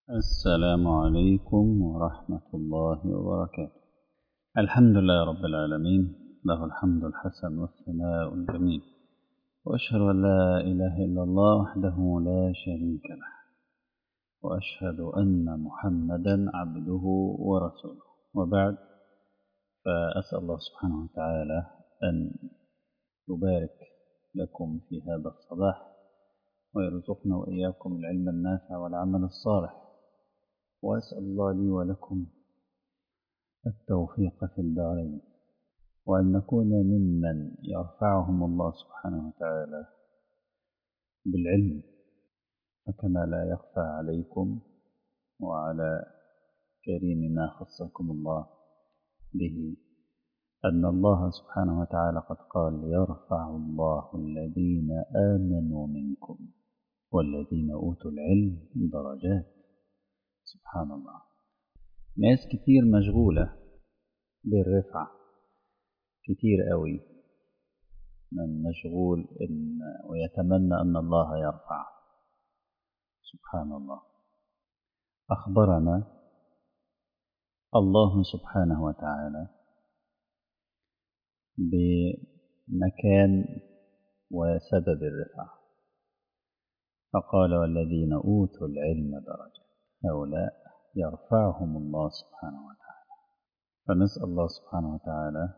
السلام عليكم ورحمة الله وبركاته الحمد لله رب العالمين له الحمد الحسن والثناء الجميل وأشهد أن لا إله إلا الله وحده لا شريك له وأشهد أن محمدا عبده ورسوله وبعد فأسأل الله سبحانه وتعالى أن يبارك لكم في هذا الصباح ويرزقنا وإياكم العلم النافع والعمل الصالح وأسأل الله لي ولكم التوفيق في الدارين وأن نكون ممن يرفعهم الله سبحانه وتعالى بالعلم فكما لا يخفى عليكم وعلى كريم ما خصكم الله به أن الله سبحانه وتعالى قد قال يرفع الله الذين آمنوا منكم والذين أوتوا العلم درجات سبحان الله ناس كتير مشغولة بالرفعة كتير قوي من مشغول إن ويتمنى أن الله يرفع سبحان الله أخبرنا الله سبحانه وتعالى بمكان وسبب الرفعة فقال والذين أوتوا العلم درجة هؤلاء يرفعهم الله سبحانه وتعالى فنسأل الله سبحانه وتعالى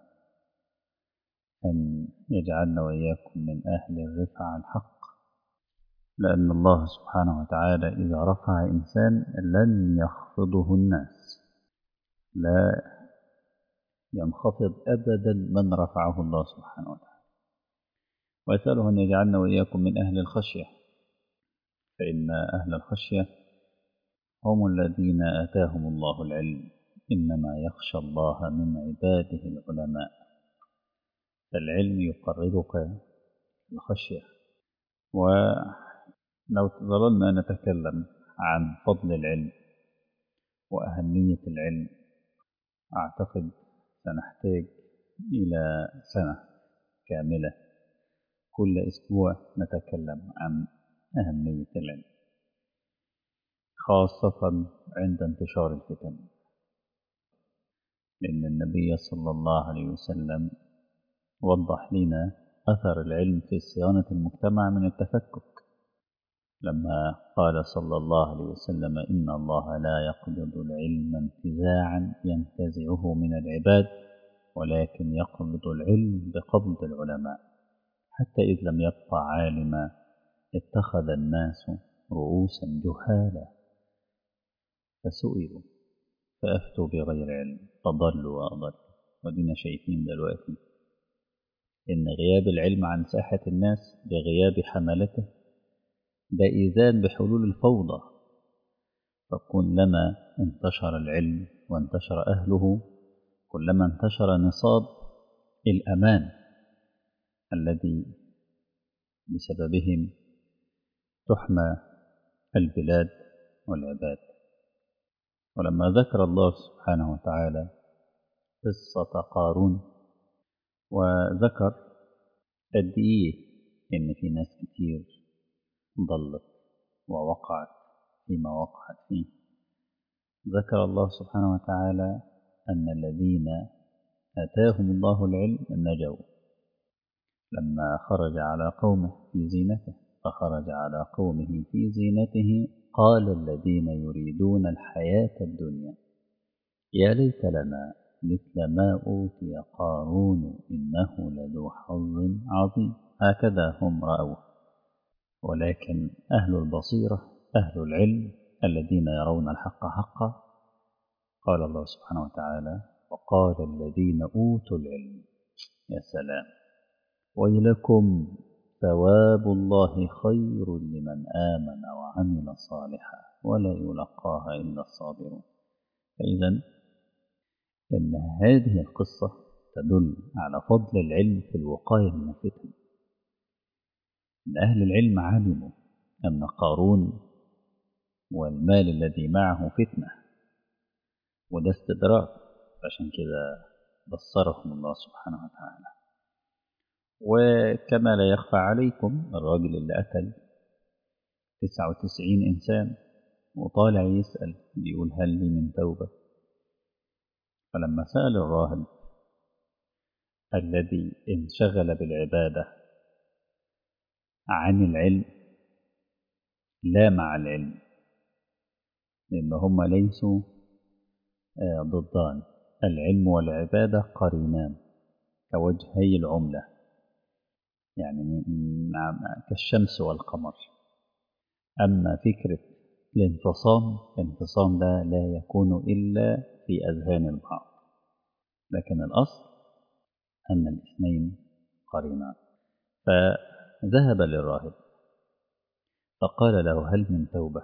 أن يجعلنا وإياكم من أهل الرفع الحق لأن الله سبحانه وتعالى إذا رفع إنسان لن يخفضه الناس لا ينخفض أبدا من رفعه الله سبحانه وتعالى وأسأله أن يجعلنا وإياكم من أهل الخشية فإن أهل الخشية هم الذين آتاهم الله العلم إنما يخشى الله من عباده العلماء فالعلم يقربك الخشية ولو ظللنا نتكلم عن فضل العلم وأهمية العلم أعتقد سنحتاج إلى سنة كاملة كل أسبوع نتكلم عن أهمية العلم خاصة عند انتشار الفتن لأن النبي صلى الله عليه وسلم وضح لنا أثر العلم في صيانة المجتمع من التفكك لما قال صلى الله عليه وسلم إن الله لا يقبض العلم انتزاعا ينتزعه من العباد ولكن يقبض العلم بقبض العلماء حتى إذ لم يبقى عالما اتخذ الناس رؤوسا جهالا فسئلوا فأفتوا بغير علم فضلوا وأضلوا ودينا شايفين دلوقتي إن غياب العلم عن ساحة الناس بغياب حملته ده إيذان بحلول الفوضى فكلما انتشر العلم وانتشر أهله كلما انتشر نصاب الأمان الذي بسببهم تحمى البلاد والعباد ولما ذكر الله سبحانه وتعالى قصة قارون وذكر قد إيه إن في ناس كتير ضلت ووقعت فيما وقعت فيه ذكر الله سبحانه وتعالى أن الذين آتاهم الله العلم نجوا لما خرج على قومه في زينته فخرج على قومه في زينته قال الذين يريدون الحياة الدنيا يا ليت لنا مثل ما أوتي قارون إنه لذو حظ عظيم هكذا هم رأوه ولكن أهل البصيرة أهل العلم الذين يرون الحق حقا قال الله سبحانه وتعالى وقال الذين أوتوا العلم يا سلام ويلكم ثواب الله خير لمن آمن وعمل صالحا ولا يلقاها إلا الصابرون فإذا إن هذه القصة تدل على فضل العلم في الوقاية من الفتن إن أهل العلم علموا أن قارون والمال الذي معه فتنة وده استدراك عشان كده بصرهم الله سبحانه وتعالى وكما لا يخفى عليكم الراجل اللي قتل 99 إنسان وطالع يسأل بيقول هل لي من توبة فلما سأل الراهب الذي انشغل بالعبادة عن العلم لا مع العلم لأن هما ليسوا ضدان العلم والعبادة قرينان كوجهي العملة يعني كالشمس والقمر أما فكرة الانفصام الانفصام ده لا يكون إلا في أذهان البعض لكن الأصل أن الاثنين قرينان فذهب للراهب فقال له هل من توبة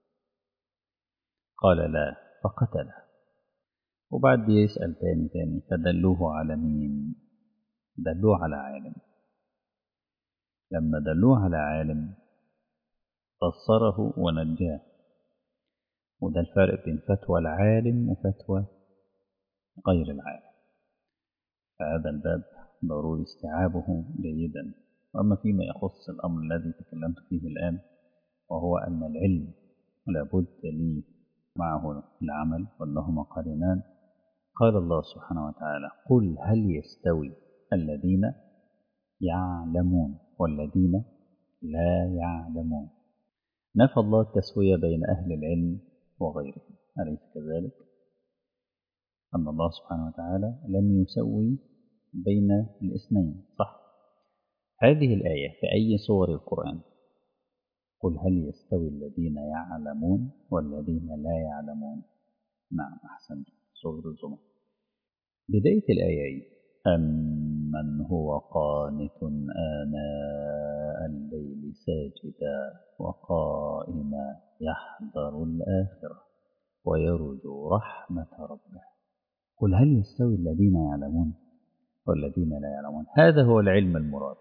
قال لا فقتله وبعد يسأل تاني تاني فدلوه على مين دلوه على عالم لما دلوه على عالم بصره ونجاه وده الفرق بين فتوى العالم وفتوى غير العالم فهذا الباب ضروري استيعابه جيدا وأما فيما يخص الأمر الذي تكلمت فيه الآن وهو أن العلم لابد لي معه العمل وأنهما قرينان قال الله سبحانه وتعالى قل هل يستوي الذين يعلمون والذين لا يعلمون نفى الله التسوية بين أهل العلم وغيرهم أليس كذلك؟ أن الله سبحانه وتعالى لم يسوي بين الاثنين صح هذه الآية في أي صور القرآن قل هل يستوي الذين يعلمون والذين لا يعلمون نعم أحسن سورة الزمر بداية الآية أمن هو قانت آناء الليل ساجدا وقائما يحذر الآخرة ويرجو رحمة ربه قل هل يستوي الذين يعلمون والذين لا يعلمون هذا هو العلم المراد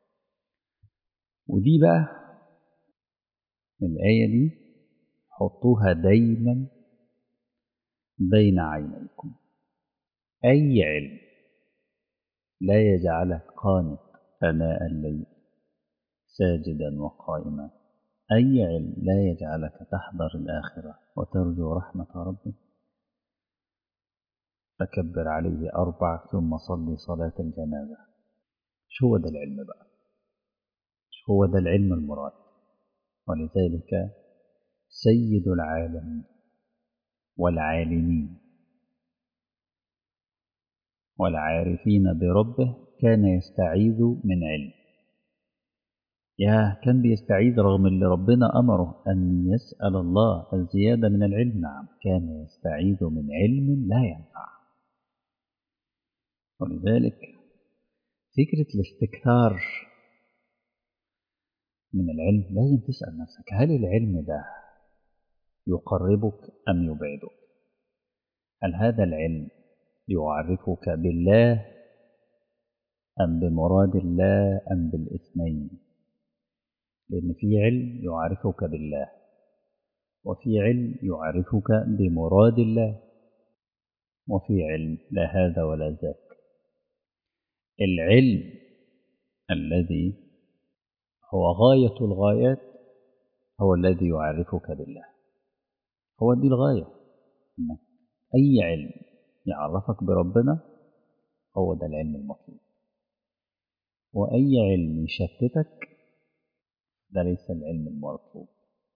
ودي بقى الآية دي حطوها دايما بين عينيكم أي علم لا يجعلك قانت آناء الليل ساجدا وقائما أي علم لا يجعلك تحضر الآخرة وترجو رحمة ربك فكبر عليه أربع ثم صلي صلاة الجنازة شو هو ده العلم بقى شو هو ده العلم المراد ولذلك سيد العالمين والعالمين والعارفين بربه كان يستعيذ من علم يا كان بيستعيذ رغم اللي ربنا أمره أن يسأل الله الزيادة من العلم نعم كان يستعيذ من علم لا ينفع ولذلك فكرة الاستكثار من العلم لازم تسأل نفسك هل العلم ده يقربك أم يبعدك هل هذا العلم يعرفك بالله أم بمراد الله أم بالاثنين لأن في علم يعرفك بالله وفي علم يعرفك بمراد الله وفي علم لا هذا ولا ذاك العلم الذي هو غاية الغايات هو الذي يعرفك بالله هو دي الغاية أي علم يعرفك بربنا هو ده العلم المطلوب وأي علم يشتتك ده ليس العلم المطلوب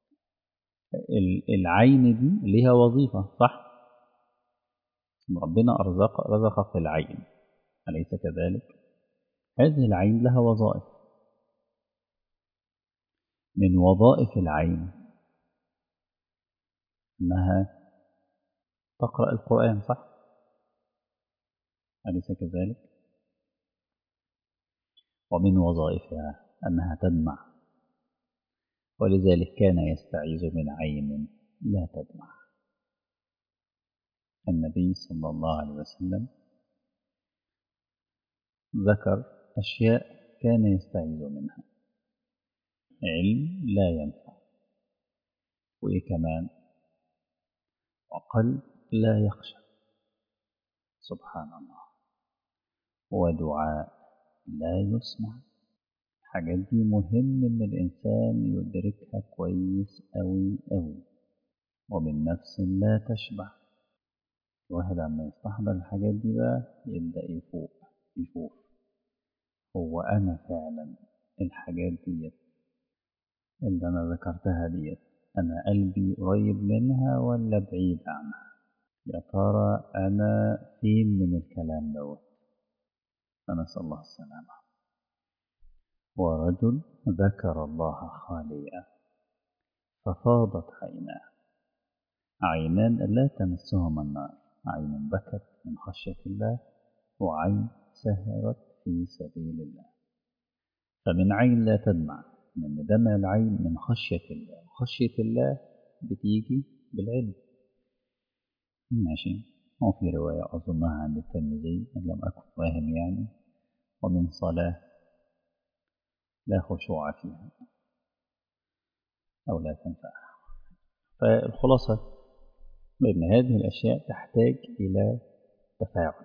العين دي ليها وظيفة صح ربنا أرزق رزق في العين أليس كذلك هذه العين لها وظائف من وظائف العين أنها تقرأ القرآن صح أليس كذلك ومن وظائفها أنها تدمع ولذلك كان يستعيذ من عين لا تدمع النبي صلى الله عليه وسلم ذكر أشياء كان يستعيذ منها علم لا ينفع وإيه كمان وقلب لا يخشى سبحان الله ودعاء لا يسمع الحاجات دي مهم إن الإنسان يدركها كويس أوي أوي ومن نفس لا تشبع الواحد عما يستحضر الحاجات دي بقى يبدأ يفوق يشوف هو أنا فعلا الحاجات ديت اللي أنا ذكرتها ديت أنا قلبي قريب منها ولا بعيد عنها يا ترى أنا فين من الكلام دوت فنسأل الله السلامة ورجل ذكر الله خاليا ففاضت عيناه عينان لا تمسهما النار عين بكت من خشية الله وعين سهرت في سبيل الله فمن عين لا تدمع من دمع العين من خشية الله خشية الله بتيجي بالعلم ماشي وفي رواية أظنها عند الترمذي إن لم أكن واهم يعني ومن صلاة لا خشوع فيها أو لا تنفعها فالخلاصة بأن هذه الأشياء تحتاج إلى تفاعل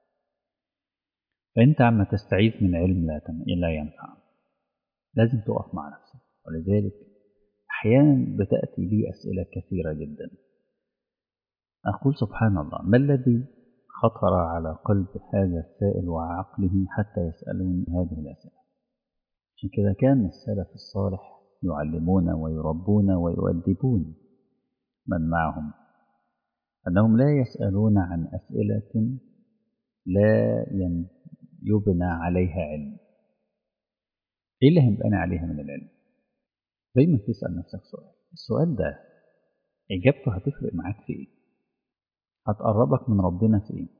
فأنت عما تستعيذ من علم لا لا ينفع لازم تقف مع نفسك ولذلك أحيانا بتأتي لي أسئلة كثيرة جدا أقول سبحان الله ما الذي خطر على قلب هذا السائل وعقله حتى يسألوني هذه الأسئلة عشان كده كان السلف الصالح يعلمون ويربون ويؤدبون من معهم أنهم لا يسألون عن أسئلة لا يبنى عليها علم إيه اللي هيبنى عليها من العلم دايما تسأل نفسك سؤال السؤال ده إجابته هتفرق معاك في إيه هتقربك من ربنا في إيه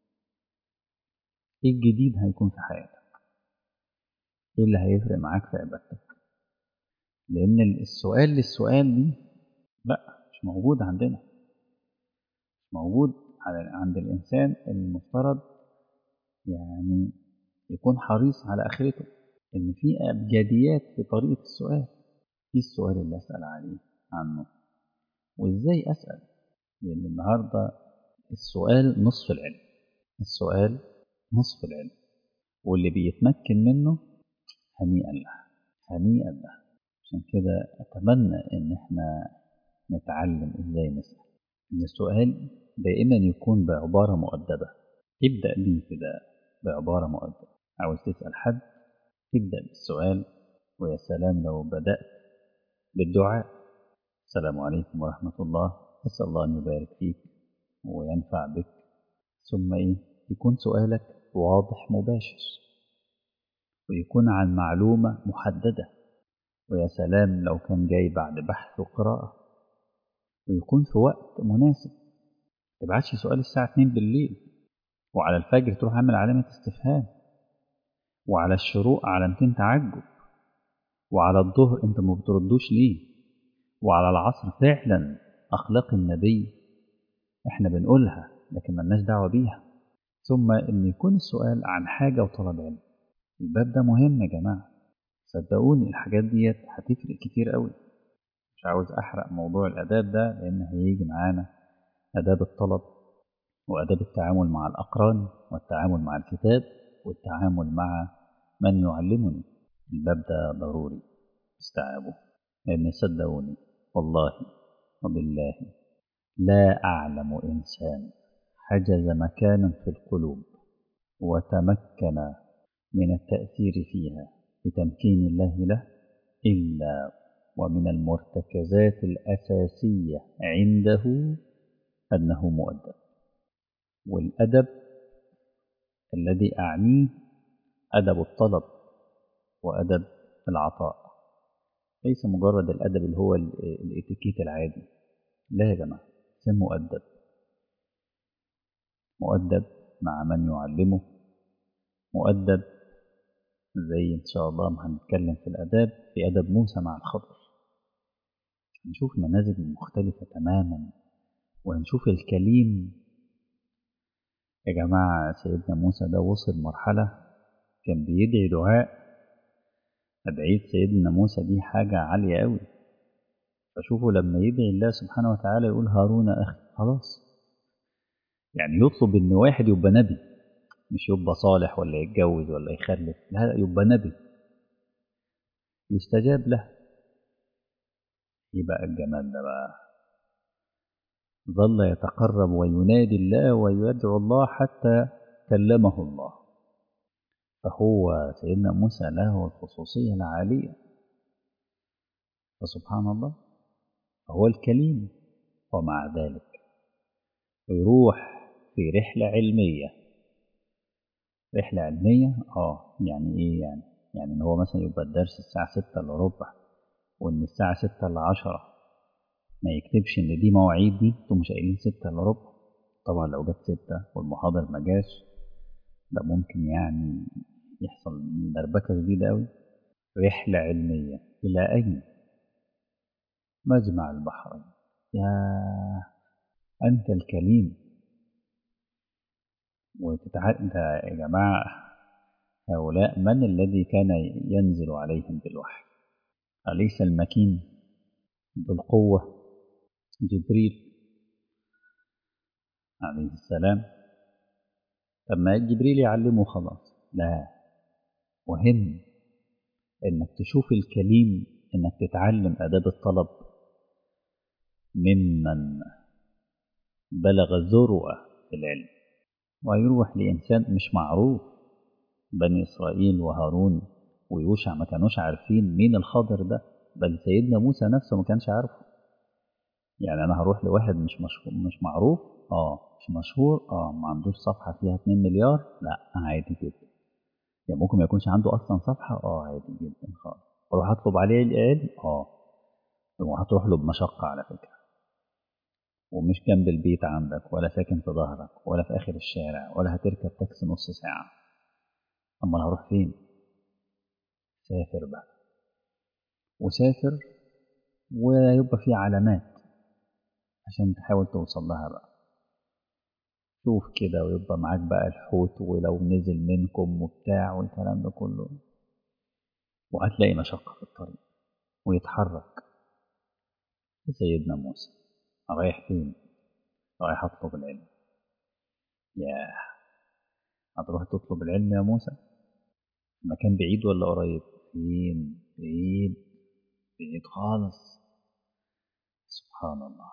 إيه الجديد هيكون في حياتك إيه اللي هيفرق معاك في عبادتك لأن السؤال للسؤال دي لا مش موجود عندنا مش موجود عند الإنسان المفترض يعني يكون حريص على آخرته إن في أبجديات في طريقة السؤال إيه السؤال اللي أسأل عليه عنه وإزاي أسأل لأن النهاردة السؤال نصف العلم السؤال نصف العلم واللي بيتمكن منه هنيئا له هنيئا له عشان كده أتمنى إن إحنا نتعلم إزاي نسأل إن السؤال دائما يكون بعبارة مؤدبة ابدأ بيه كده بعبارة مؤدبة عاوز تسأل حد ابدأ بالسؤال ويا سلام لو بدأت بالدعاء السلام عليكم ورحمة الله أسأل الله أن يبارك فيك وينفع بك ثم إيه يكون سؤالك واضح مباشر ويكون عن معلومة محددة ويا سلام لو كان جاي بعد بحث وقراءة ويكون في وقت مناسب تبعتش سؤال الساعة 2 بالليل وعلى الفجر تروح عامل علامة استفهام وعلى الشروق علامتين تعجب وعلى الظهر انت ما بتردوش ليه وعلى العصر فعلا أخلاق النبي احنا بنقولها لكن ملناش دعوة بيها ثم ان يكون السؤال عن حاجة وطلب علم الباب ده مهم يا جماعة صدقوني الحاجات ديت هتفرق كتير قوي مش عاوز احرق موضوع الاداب ده لان هيجي معانا اداب الطلب واداب التعامل مع الاقران والتعامل مع الكتاب والتعامل مع من يعلمني الباب ده ضروري استيعابه لان صدقوني والله وبالله لا اعلم انسان حجز مكانا في القلوب وتمكن من التاثير فيها بتمكين الله له الا ومن المرتكزات الأساسية عنده أنه مؤدب والأدب الذي أعنيه أدب الطلب وأدب العطاء ليس مجرد الأدب اللي هو الاتيكيت العادي لا يا جماعة إنسان مؤدب مؤدب مع من يعلمه مؤدب زي إن شاء الله ما هنتكلم في الأداب في أدب موسى مع الخضر نشوف نماذج مختلفة تماما ونشوف الكليم يا جماعة سيدنا موسى ده وصل مرحلة كان بيدعي دعاء أدعية سيدنا موسى دي حاجة عالية قوي فشوفوا لما يدعي الله سبحانه وتعالى يقول هارون أخي خلاص يعني يطلب إن واحد يبقى نبي مش يبقى صالح ولا يتجوز ولا يخلف لا يبقى نبي يستجاب له ايه بقى الجمال ده بقى ظل يتقرب وينادي الله ويدعو الله حتى كلمه الله فهو سيدنا موسى له الخصوصية العالية فسبحان الله فهو الكليم ومع ذلك يروح في رحلة علمية رحلة علمية اه يعني ايه يعني يعني ان هو مثلا يبقى الدرس الساعة ستة الا ربع وان الساعة ستة الا عشرة ما يكتبش ان دي مواعيد دي انتوا مش قايلين ستة الا ربع طبعا لو جت ستة والمحاضر ما جاش ده ممكن يعني يحصل دربكة شديدة أوي رحلة علمية إلى أين؟ مجمع البحرين يا أنت الكليم وتتع... انت يا جماعة هؤلاء من الذي كان ينزل عليهم بالوحي أليس المكين ذو القوة جبريل عليه السلام طب ما جبريل يعلمه خلاص لا مهم انك تشوف الكليم انك تتعلم اداب الطلب ممن بلغ الذروة في العلم ويروح لإنسان مش معروف بني إسرائيل وهارون ويوشع ما كانوش عارفين مين الخضر ده بل سيدنا موسى نفسه ما كانش عارفه يعني أنا هروح لواحد مش مشهور مش معروف اه مش مشهور اه ما عندوش صفحة فيها 2 مليار لا عادي جدا يعني ممكن ما يكونش عنده أصلا صفحة اه عادي جدا خالص أروح أطلب عليه العلم اه وهتروح له بمشقة على فكرة ومش جنب البيت عندك ولا ساكن في ظهرك ولا في آخر الشارع ولا هتركب تاكسي نص ساعة أما هروح فين؟ سافر بقى وسافر ويبقى في علامات عشان تحاول توصل لها بقى شوف كده ويبقى معاك بقى الحوت ولو نزل منكم وبتاع والكلام ده كله وهتلاقي مشقة في الطريق ويتحرك سيدنا موسى رايح فين رايح اطلب العلم يا هتروح تطلب العلم يا موسى مكان بعيد ولا قريب فين بعيد بعيد خالص سبحان الله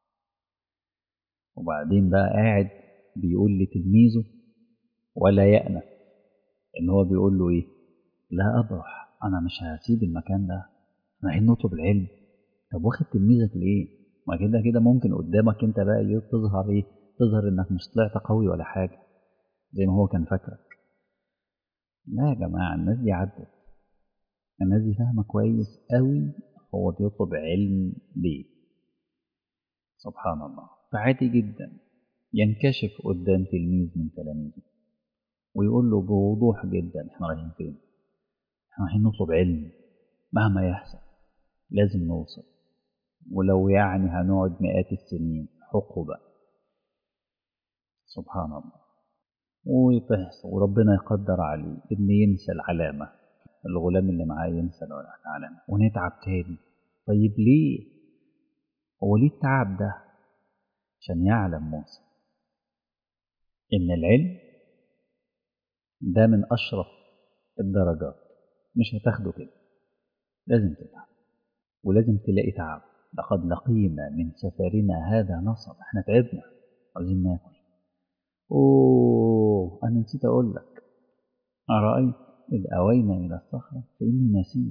وبعدين بقى قاعد بيقول لتلميذه ولا يأنف ان هو بيقول له ايه لا ابرح انا مش هسيب المكان ده احنا عايزين نطلب العلم طب واخد تلميذك ليه ما كده كده ممكن قدامك انت بقى ايه تظهر ايه تظهر انك مش طلعت قوي ولا حاجه زي ما هو كان فاكرك لا يا جماعه الناس دي عدت الناس دي فاهمه كويس قوي هو بيطلب علم ليه سبحان الله فعادي جدا ينكشف قدام تلميذ من تلاميذه ويقول له بوضوح جدا احنا رايحين فين احنا رايحين نطلب علم مهما يحصل لازم نوصل ولو يعني هنقعد مئات السنين حقبة سبحان الله ويتحصل وربنا يقدر عليه إن ينسى العلامة الغلام اللي معاه ينسى العلامة ونتعب تاني طيب ليه هو ليه التعب ده عشان يعلم موسى إن العلم ده من أشرف الدرجات مش هتاخده كده لازم تتعب ولازم تلاقي تعب لقد لقينا من سفرنا هذا نصب احنا تعبنا عايزين ناكل اوه انا نسيت اقول لك ارايت اذ اوينا الى الصخره فاني نسيت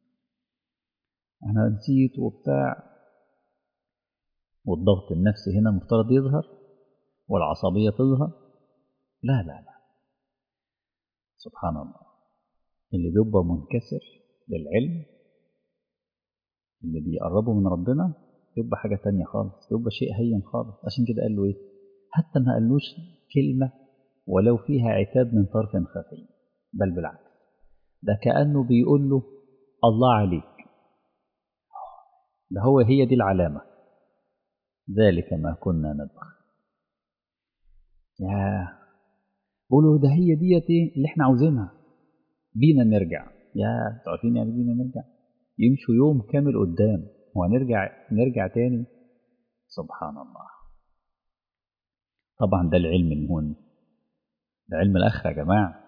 انا نسيت وبتاع والضغط النفسي هنا المفترض يظهر والعصبيه تظهر لا لا لا سبحان الله اللي بيبقى منكسر للعلم اللي بيقربوا من ربنا يبقى حاجة تانية خالص يبقى شيء هين خالص عشان كده قال له ايه حتى ما قالوش كلمة ولو فيها عتاب من طرف خفي بل بالعكس ده كأنه بيقول له الله عليك ده هو هي دي العلامة ذلك ما كنا نبغي يا قولوا ده هي ديت اللي احنا عاوزينها بينا نرجع يا تعرفين يعني بينا نرجع يمشوا يوم كامل قدام وهنرجع نرجع تاني سبحان الله طبعا ده العلم المهم ده علم الآخرة يا جماعة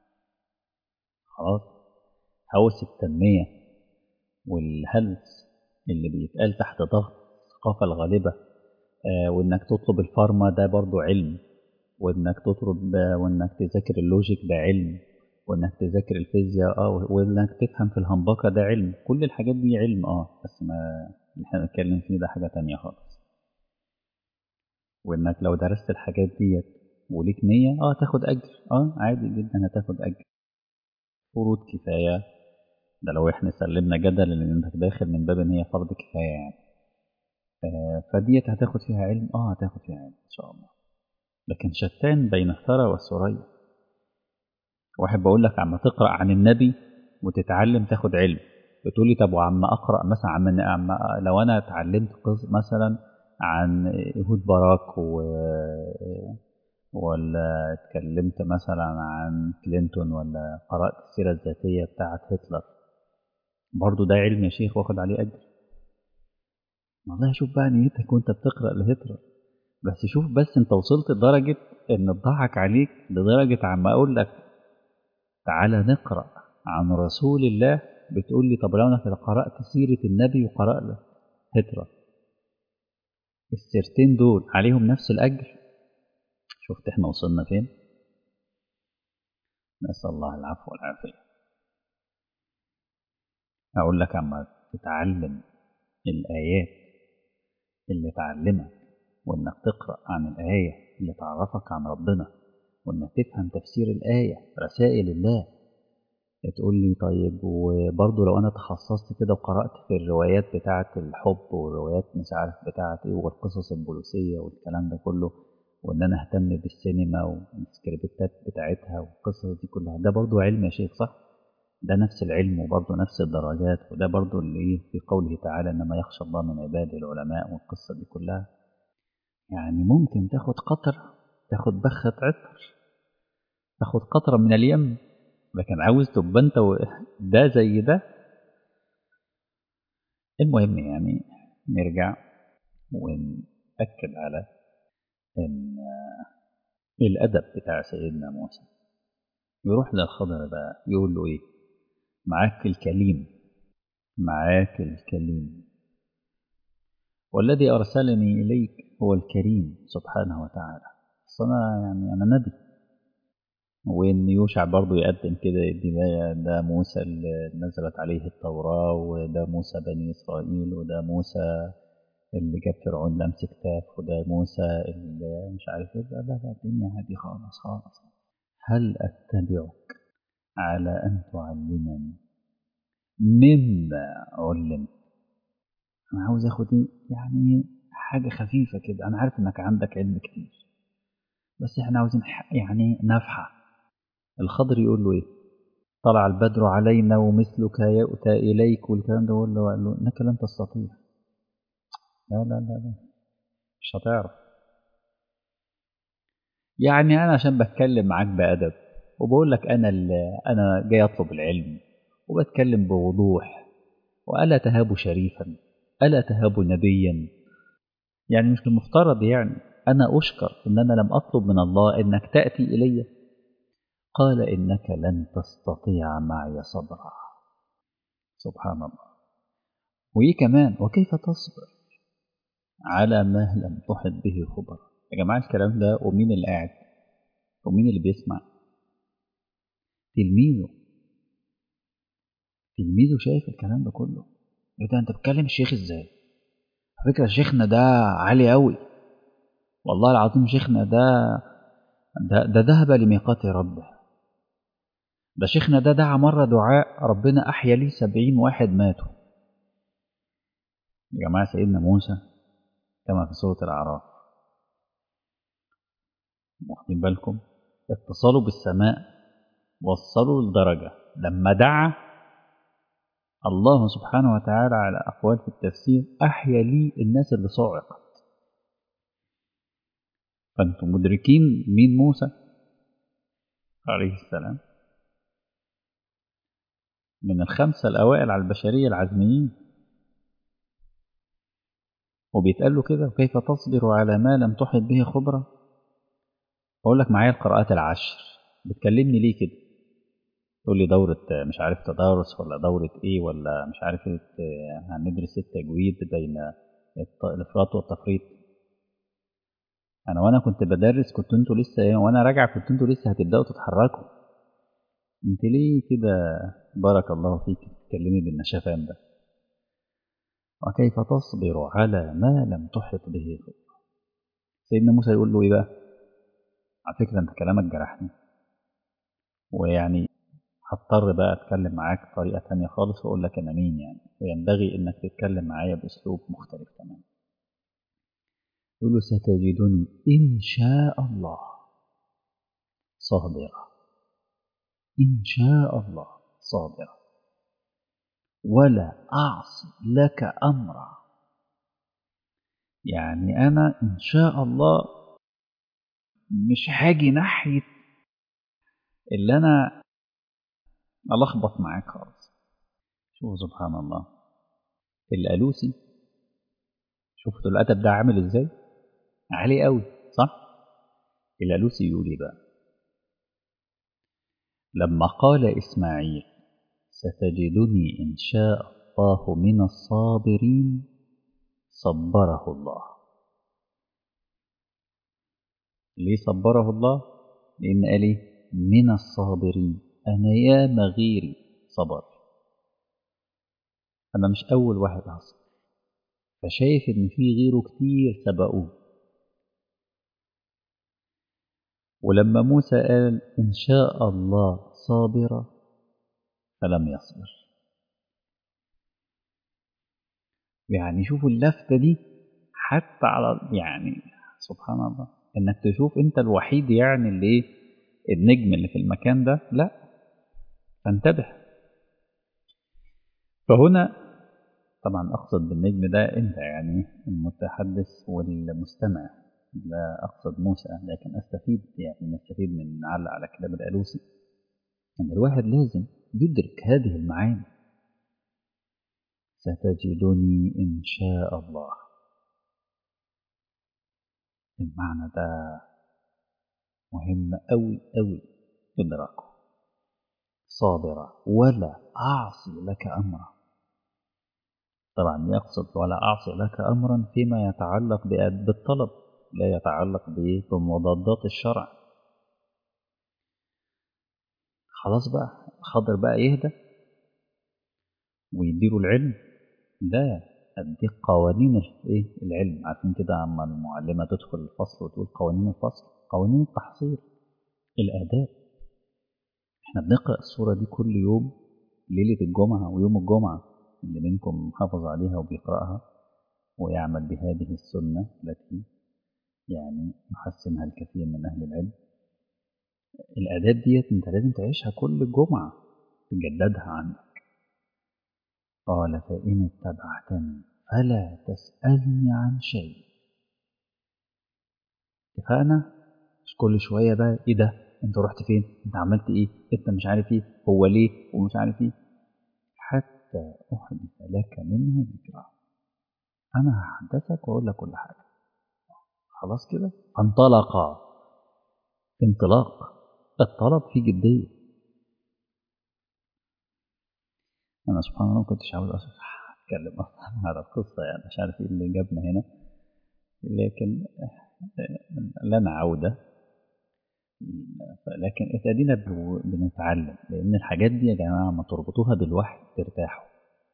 خلاص هوس التنمية والهلس اللي بيتقال تحت ضغط الثقافة الغالبة آه وانك تطلب الفارما ده برضو علم وانك تطلب وانك تذاكر اللوجيك ده علم وانك تذاكر الفيزياء اه وانك تفهم في الهمبكه ده علم كل الحاجات دي علم اه بس ما اللي احنا بنتكلم فيه ده حاجه تانية خالص وانك لو درست الحاجات ديت وليك نيه اه تاخد اجر اه عادي جدا هتاخد اجر فروض كفايه ده لو احنا سلمنا جدل ان انت داخل من باب ان هي فرض كفايه يعني آه فديت هتاخد فيها علم اه هتاخد فيها علم ان شاء الله لكن شتان بين الثرى والثريا واحد بقول لك عم تقرا عن النبي وتتعلم تاخد علم بتقول لي طب وعم اقرا مثلا عم, عم لو انا اتعلمت مثلا عن يهود باراك و ولا اتكلمت مثلا عن كلينتون ولا قرات السيره الذاتيه بتاعه هتلر برضه ده علم يا شيخ واخد عليه اجر والله شوف بقى نيتك وانت بتقرا لهتلر بس شوف بس انت وصلت لدرجه ان اتضحك عليك لدرجه عم اقول لك تعالى نقرا عن رسول الله بتقول لي طب لو انا قرات سيره النبي وقرات هتلر السيرتين دول عليهم نفس الاجر شفت احنا وصلنا فين نسال الله العفو والعافيه اقول لك اما تتعلم الايات اللي تعلمك وانك تقرا عن الايه اللي تعرفك عن ربنا وانك تفهم تفسير الايه رسائل الله تقول لي طيب وبرضه لو انا تخصصت كده وقرات في الروايات بتاعه الحب والروايات مش عارف بتاعه ايه والقصص البوليسيه والكلام ده كله وان انا اهتم بالسينما والسكريبتات بتاعتها والقصص دي كلها ده برضه علم يا شيخ صح ده نفس العلم وبرضه نفس الدرجات وده برضه اللي ايه في قوله تعالى انما يخشى الله من عباده العلماء والقصه دي كلها يعني ممكن تاخد قطره تاخد بخه عطر تاخد قطره من اليم لكن عاوز تبقى انت ده زي ده المهم يعني نرجع ونأكد على ان الادب بتاع سيدنا موسى يروح للخضر بقى يقول له ايه معاك الكليم معاك الكليم والذي ارسلني اليك هو الكريم سبحانه وتعالى اصل انا يعني انا نبي وان يوشع برضه يقدم كده الدماية ده موسى اللي نزلت عليه التوراة وده موسى بني إسرائيل وده موسى اللي جاب فرعون لمس كتاف وده موسى اللي مش عارف ايه لا لا الدنيا هادي خالص خالص هل أتبعك على أن تعلمني مما علمت أنا عاوز أخد إيه يعني حاجة خفيفة كده أنا عارف إنك عندك علم كتير بس إحنا عاوزين يعني نفحة الخضر يقول له إيه طلع البدر علينا ومثلك يؤتى إليك والكلام ده ولا قال له إنك لن تستطيع لا لا لا لا مش هتعرف يعني أنا عشان بتكلم معاك بأدب وبقول لك أنا أنا جاي أطلب العلم وبتكلم بوضوح وألا تهاب شريفا ألا تهاب نبيا يعني مش المفترض يعني أنا أشكر إن أنا لم أطلب من الله إنك تأتي إلي قال إنك لن تستطيع معي صبرا سبحان الله وإيه كمان وكيف تصبر على ما لم تحط به خبر يا جماعة الكلام ده ومين اللي قاعد ومين اللي بيسمع تلميذه تلميذه شايف الكلام ده كله ايه ده انت بتكلم الشيخ ازاي على فكرة شيخنا ده عالي قوي والله العظيم شيخنا ده ده, ده ذهب لميقات ربه ده شيخنا ده دعا مرة دعاء ربنا أحيا لي سبعين واحد ماتوا يا جماعة سيدنا موسى كما في سورة الأعراف واخدين بالكم اتصلوا بالسماء وصلوا لدرجة لما دعا الله سبحانه وتعالى على أقوال في التفسير أحيا لي الناس اللي صعقت فأنتم مدركين مين موسى عليه السلام من الخمسة الأوائل على البشرية العزميين وبيتقال له كده وكيف تصبر على ما لم تحط به خبرة أقول لك معايا القراءات العشر بتكلمني ليه كده تقول لي دورة مش عارف تدارس ولا دورة ايه ولا مش عارف ايه هندرس التجويد بين الافراط والتفريط انا وانا كنت بدرس كنت انتوا لسه ايه وانا راجع كنت انتوا لسه هتبداوا تتحركوا انت ليه كده بارك الله فيك تتكلمي بالنشفان ده وكيف تصبر على ما لم تحط به خبرة سيدنا موسى يقول له ايه بقى على فكرة انت كلامك جرحني ويعني هضطر بقى اتكلم معاك بطريقة تانية خالص واقول لك انا مين يعني وينبغي انك تتكلم معايا باسلوب مختلف تماما يقول له ستجدني ان شاء الله صابرا ان شاء الله صابرا ولا اعصي لك امرا يعني انا ان شاء الله مش هاجي ناحيه اللي انا الخبط معاك خالص شوفوا سبحان الله الالوسي شفتوا الادب ده عامل ازاي عالي قوي صح الالوسي يقول ايه بقى لما قال اسماعيل ستجدني ان شاء الله من الصابرين صبره الله ليه صبره الله لان قال ايه من الصابرين انا يا غيري صبر انا مش اول واحد هصبر فشايف ان في غيره كتير سبقوه ولما موسى قال ان شاء الله صابرا فلم يصبر يعني شوفوا اللفتة دي حتى على يعني سبحان الله انك تشوف انت الوحيد يعني اللي ايه النجم اللي في المكان ده لا فانتبه فهنا طبعا اقصد بالنجم ده انت يعني المتحدث والمستمع لا اقصد موسى لكن استفيد يعني نستفيد من علق على كلام الالوسي ان الواحد لازم يدرك هذه المعاني ستجدني ان شاء الله المعنى ده مهم أوي أوي إدراكه صابرا ولا أعصي لك أمرا طبعا يقصد ولا أعصي لك أمرا فيما يتعلق بالطلب لا يتعلق بمضادات الشرع خلاص بقى خضر بقى يهدى ويديله العلم لا اديك قوانين ايه العلم عارفين كده عما المعلمه تدخل الفصل وتقول قوانين الفصل قوانين التحصيل الاداب احنا بنقرا السوره دي كل يوم ليله الجمعه ويوم الجمعه اللي منكم حافظ عليها وبيقراها ويعمل بهذه السنه التي يعني يحسنها الكثير من اهل العلم الاداب ديت انت لازم تعيشها كل جمعه تجددها عندك قال فإن اتبعتني فلا تسألني عن شيء اتفقنا مش كل شوية بقى ايه ده انت رحت فين انت عملت ايه انت مش عارف ايه هو ليه ومش عارف ايه حتى أحدث لك منه ذكرى أنا هحدثك وأقول لك كل حاجة خلاص كده فانطلقا انطلاق الطلب فيه جدية أنا سبحان الله ما كنتش عاوز أتكلم أصلا على القصة يعني مش عارف إيه اللي جابنا هنا لكن لنا عودة لكن ادينا بنتعلم لأن الحاجات دي يا جماعة ما تربطوها بالوحي ترتاحوا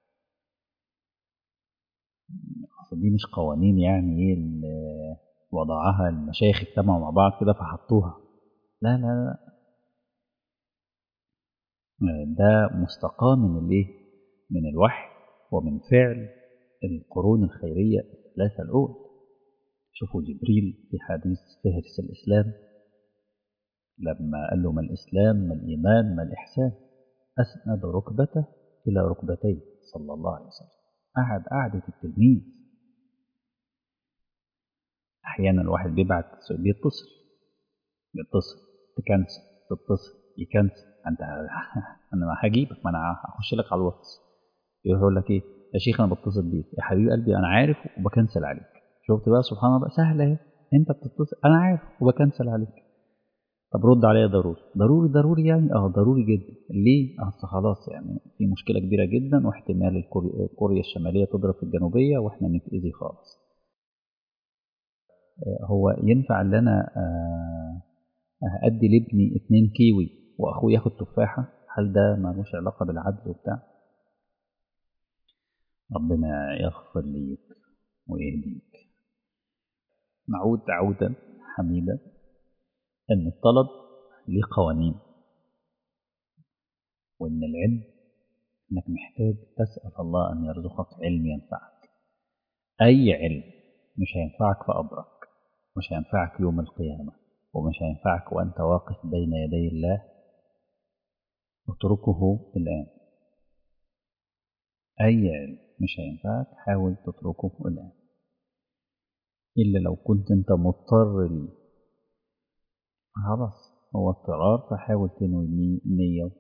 أصل دي مش قوانين يعني إيه وضعها المشايخ اجتمعوا مع بعض كده فحطوها لا لا لا ده مستقى من الايه من الوحي ومن فعل القرون الخيرية الثلاثة الأول شوفوا جبريل في حديث فهرس الإسلام لما قال له ما الإسلام ما الإيمان ما الإحسان أسند ركبته إلى ركبتيه صلى الله عليه وسلم قعد قعدة التلميذ أحيانا الواحد بيبعت بيتصل بيتصل تكنسل تتصل يكنسل انت انا هجيبك ما انا هخش لك على الواتس يقول لك ايه يا شيخ انا بتصل بيك يا حبيب قلبي انا عارف وبكنسل عليك شفت بقى سبحان الله سهله اهي انت بتتصل انا عارف وبكنسل عليك طب رد عليا ضروري ضروري ضروري يعني اه ضروري جدا ليه اصل خلاص يعني في مشكله كبيره جدا واحتمال كوريا الشماليه تضرب في الجنوبيه واحنا نتاذي خالص هو ينفع ان انا ادي لابني اتنين كيوي واخوه ياخد تفاحه هل ده ملوش علاقه بالعدل وبتاع ربنا يغفر ليك ويهديك نعود عودا حميدا ان الطلب ليه قوانين وان العلم انك محتاج تسال الله ان يرزقك علم ينفعك اي علم مش هينفعك في قبرك مش هينفعك يوم القيامه ومش هينفعك وانت واقف بين يدي الله اتركه الان اي علم مش هينفعك حاول تتركه الان الا لو كنت انت مضطر ليه خلاص هو اضطرار فحاول تنوي نية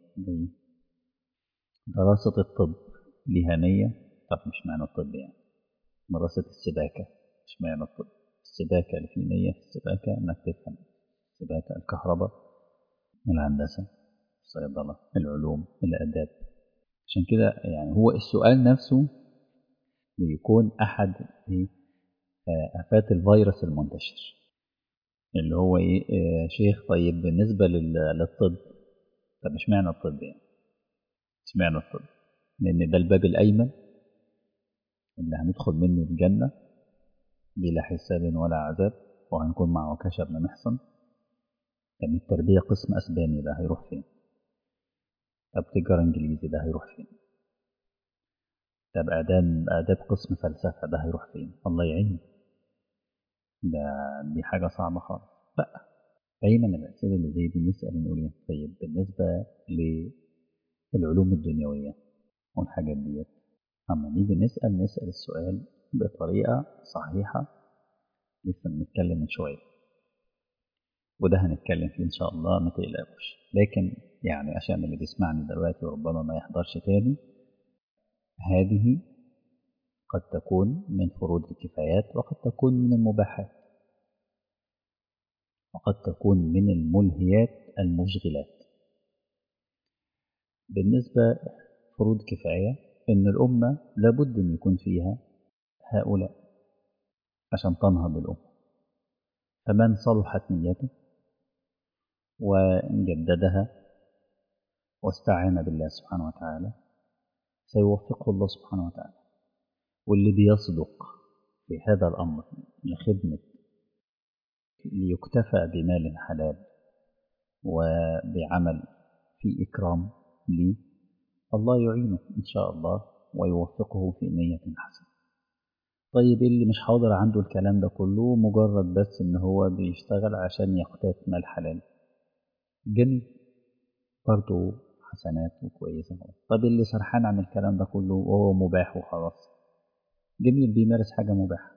دراسة الطب ليها نية طب مش معنى الطب يعني دراسة السباكة مش معنى الطب السباكة اللي فيه نية في السباكة انك تفهم السباكة الكهرباء الهندسة الصيدلة العلوم الآداب عشان كده يعني هو السؤال نفسه بيكون أحد آفات الفيروس المنتشر اللي هو ايه آه شيخ طيب بالنسبه للطب طب مش معنى الطب يعني مش معنى الطب لان ده الباب الايمن اللي هندخل منه الجنه بلا حساب ولا عذاب وهنكون مع عكاشة بن محصن طب التربية قسم أسباني ده هيروح فين؟ طب تجارة إنجليزي ده هيروح فين؟ طب آداب آداب قسم فلسفة ده هيروح فين؟ الله يعين ده دي حاجة صعبة خالص لا دايما الأسئلة اللي زي دي نسأل نقول طيب بالنسبة للعلوم الدنيوية والحاجات ديت أما نيجي نسأل نسأل السؤال بطريقة صحيحة لسه بنتكلم من شوية وده هنتكلم فيه إن شاء الله ما تقلقوش لكن يعني عشان اللي بيسمعني دلوقتي وربما ما يحضرش تاني هذه قد تكون من فروض الكفايات وقد تكون من المباحات وقد تكون من الملهيات المشغلات بالنسبة فروض كفاية إن الأمة لابد أن يكون فيها هؤلاء عشان تنهض الأمة فمن صلحت نيته وجددها واستعان بالله سبحانه وتعالى سيوفقه الله سبحانه وتعالى واللي بيصدق في هذا الأمر لخدمة ليكتفى بمال حلال وبعمل في إكرام لي الله يعينه إن شاء الله ويوفقه في نية حسنة طيب اللي مش حاضر عنده الكلام ده كله مجرد بس إن هو بيشتغل عشان يقتات مال حلال جميل برضه حسنات وكويسة طب اللي سرحان عن الكلام ده كله وهو مباح وخلاص جميل بيمارس حاجة مباحة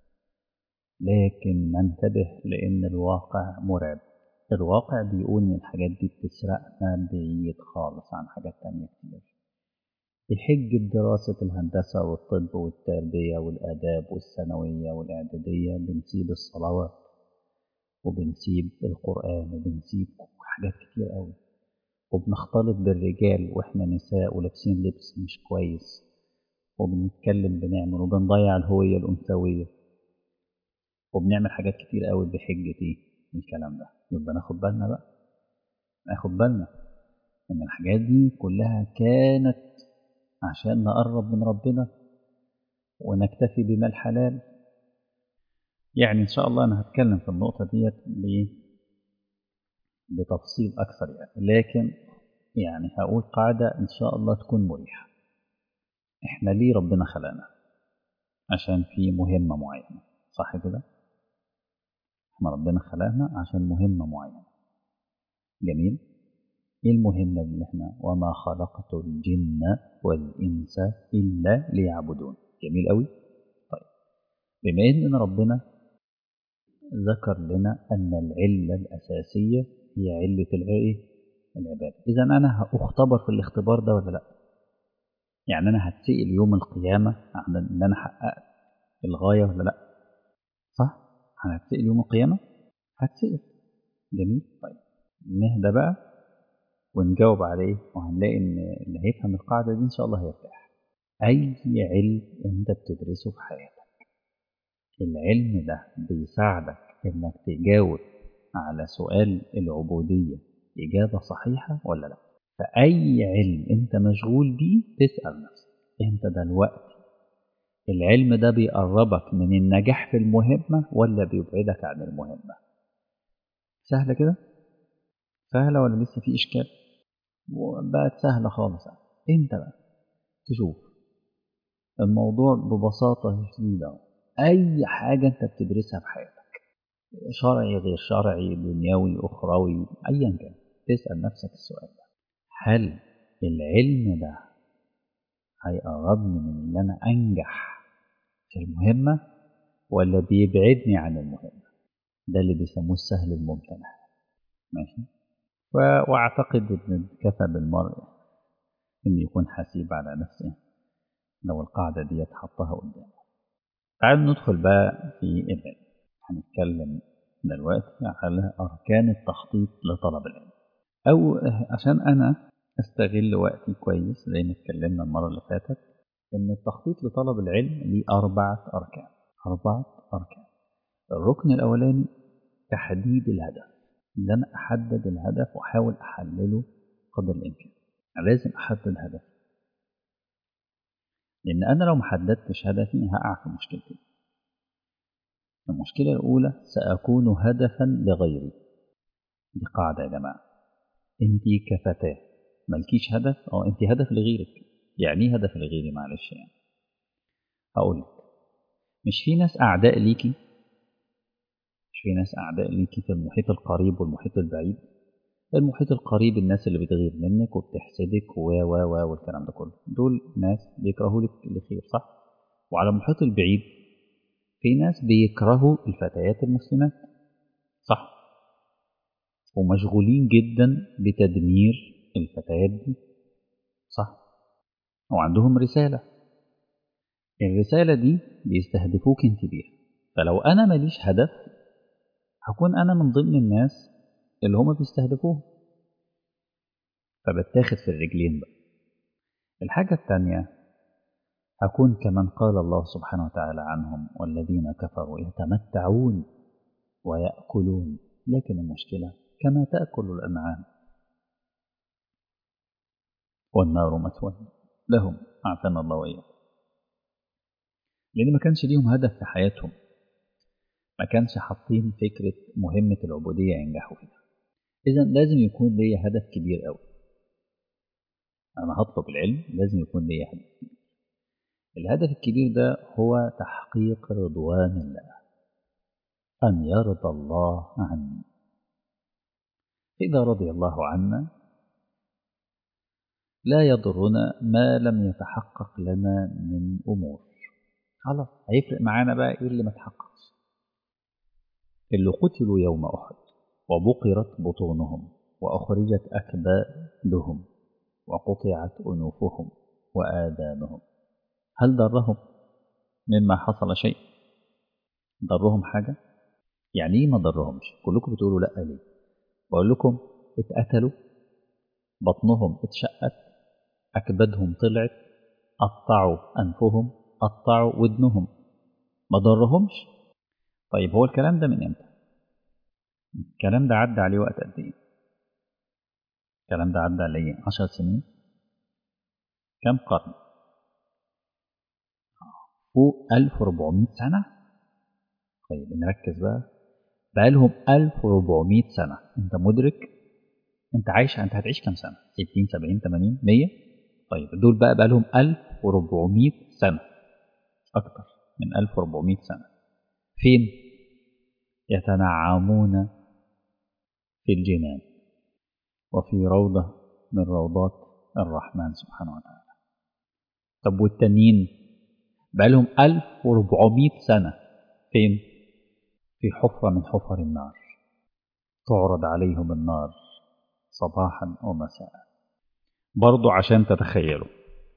لكن ننتبه لأن الواقع مرعب الواقع بيقول إن الحاجات دي بتسرقنا بعيد خالص عن حاجات تانية كتير بحجة دراسة الهندسة والطب والتربية والآداب والثانوية والإعدادية بنسيب الصلوات وبنسيب القرآن وبنسيب حاجات كتير قوي وبنختلط بالرجال وإحنا نساء ولابسين لبس مش كويس وبنتكلم بنعمل وبنضيع الهوية الأنثوية وبنعمل حاجات كتير قوي بحجة إيه الكلام ده يبقى ناخد بالنا بقى ناخد بالنا إن الحاجات دي كلها كانت عشان نقرب من ربنا ونكتفي بما الحلال يعني إن شاء الله أنا هتكلم في النقطة ديت بتفصيل أكثر يعني لكن يعني هقول قاعدة إن شاء الله تكون مريحة إحنا ليه ربنا خلقنا عشان في مهمة معينة صح كده إحنا ربنا خلقنا عشان مهمة معينة جميل إيه المهمة اللي إحنا وما خلقت الجن والإنس إلا ليعبدون جميل قوي طيب بما إن ربنا ذكر لنا أن العلة الأساسية هي علة الإيه العبادة إذا أنا هأختبر في الاختبار ده ولا لأ يعني أنا هتسئل يوم القيامة عن إن أنا حققت الغاية ولا لأ صح أنا هتسئل يوم القيامة هتسئل جميل طيب نهدى بقى ونجاوب عليه وهنلاقي إن اللي هيفهم القاعدة دي إن شاء الله هيرتاح أي علم أنت بتدرسه في حياتك العلم ده بيساعدك إنك تجاوب على سؤال العبودية إجابة صحيحة ولا لا فأي علم أنت مشغول بيه تسأل نفسك أنت دلوقتي العلم ده بيقربك من النجاح في المهمة ولا بيبعدك عن المهمة سهلة كده سهلة ولا لسه في إشكال بقت سهلة خالص أنت بقى تشوف الموضوع ببساطة شديدة أي حاجة أنت بتدرسها في حياتك شرعي غير شرعي دنيوي أخروي أيا كان تسأل نفسك السؤال ده هل العلم ده هيقربني من ان انا انجح في المهمه ولا بيبعدني عن المهمه ده اللي بيسموه السهل الممتنع ماشي واعتقد ان كفى بالمرء ان يكون حسيب على نفسه لو القاعده دي حطها قدامه تعال ندخل بقى في العلم هنتكلم دلوقتي على اركان التخطيط لطلب العلم او عشان انا استغل وقتي كويس زي ما اتكلمنا المره اللي فاتت ان التخطيط لطلب العلم ليه اربعه اركان اربعه اركان الركن الاولاني تحديد الهدف ان انا احدد الهدف واحاول احلله قدر الامكان لازم احدد هدف لان انا لو محددتش هدفي هقع في مشكلتين المشكله الاولى ساكون هدفا لغيري دي قاعده يا جماعه انت كفتاه مالكيش هدف اه انت هدف لغيرك يعني ايه هدف لغيري معلش يعني هقول لك مش في ناس اعداء ليكي مش في ناس اعداء ليكي في المحيط القريب والمحيط البعيد المحيط القريب الناس اللي بتغير منك وبتحسدك و و و والكلام ده كله دول ناس بيكرهوا لك الخير صح وعلى المحيط البعيد في ناس بيكرهوا الفتيات المسلمات صح ومشغولين جدا بتدمير الفتيات دي صح وعندهم رسالة الرسالة دي بيستهدفوك انت بيها فلو انا ماليش هدف هكون انا من ضمن الناس اللي هما بيستهدفوه فبتاخد في الرجلين بقى الحاجة التانية هكون كمن قال الله سبحانه وتعالى عنهم والذين كفروا يتمتعون ويأكلون لكن المشكلة كما تأكل الأنعام والنار مثوى لهم عافانا الله وإياكم لأن ما كانش ليهم هدف في حياتهم ما كانش حاطين فكرة مهمة العبودية ينجحوا فيها إذا لازم يكون ليا هدف كبير قوي أنا هطلب العلم لازم يكون ليا هدف كبير الهدف الكبير ده هو تحقيق رضوان الله أن يرضى الله عني إذا رضي الله عنا لا يضرنا ما لم يتحقق لنا من أمور خلاص هيفرق معانا بقى إيه اللي ما تحققش اللي قتلوا يوم أحد وبقرت بطونهم وأخرجت أكبادهم وقطعت أنوفهم وآذانهم هل ضرهم مما حصل شيء ضرهم حاجة يعني ايه ما ضرهمش كلكم بتقولوا لا ليه بقول لكم اتقتلوا بطنهم اتشقت أكبادهم طلعت قطعوا أنفهم قطعوا ودنهم ما ضرهمش طيب هو الكلام ده من امتى الكلام ده عدى عليه وقت قد ايه الكلام ده عدى عليه عشر سنين كم قرن فوق 1400 سنة طيب نركز بقى بقالهم 1400 سنة انت مدرك انت عايش انت هتعيش كام سنة 60 70 80 100 طيب دول بقى بقالهم 1400 سنة أكتر من 1400 سنة فين يتنعمون في الجنان وفي روضة من روضات الرحمن سبحانه وتعالى طب والتانيين بقالهم 1400 سنة فين في حفرة من حفر النار تعرض عليهم النار صباحا ومساء برضو عشان تتخيلوا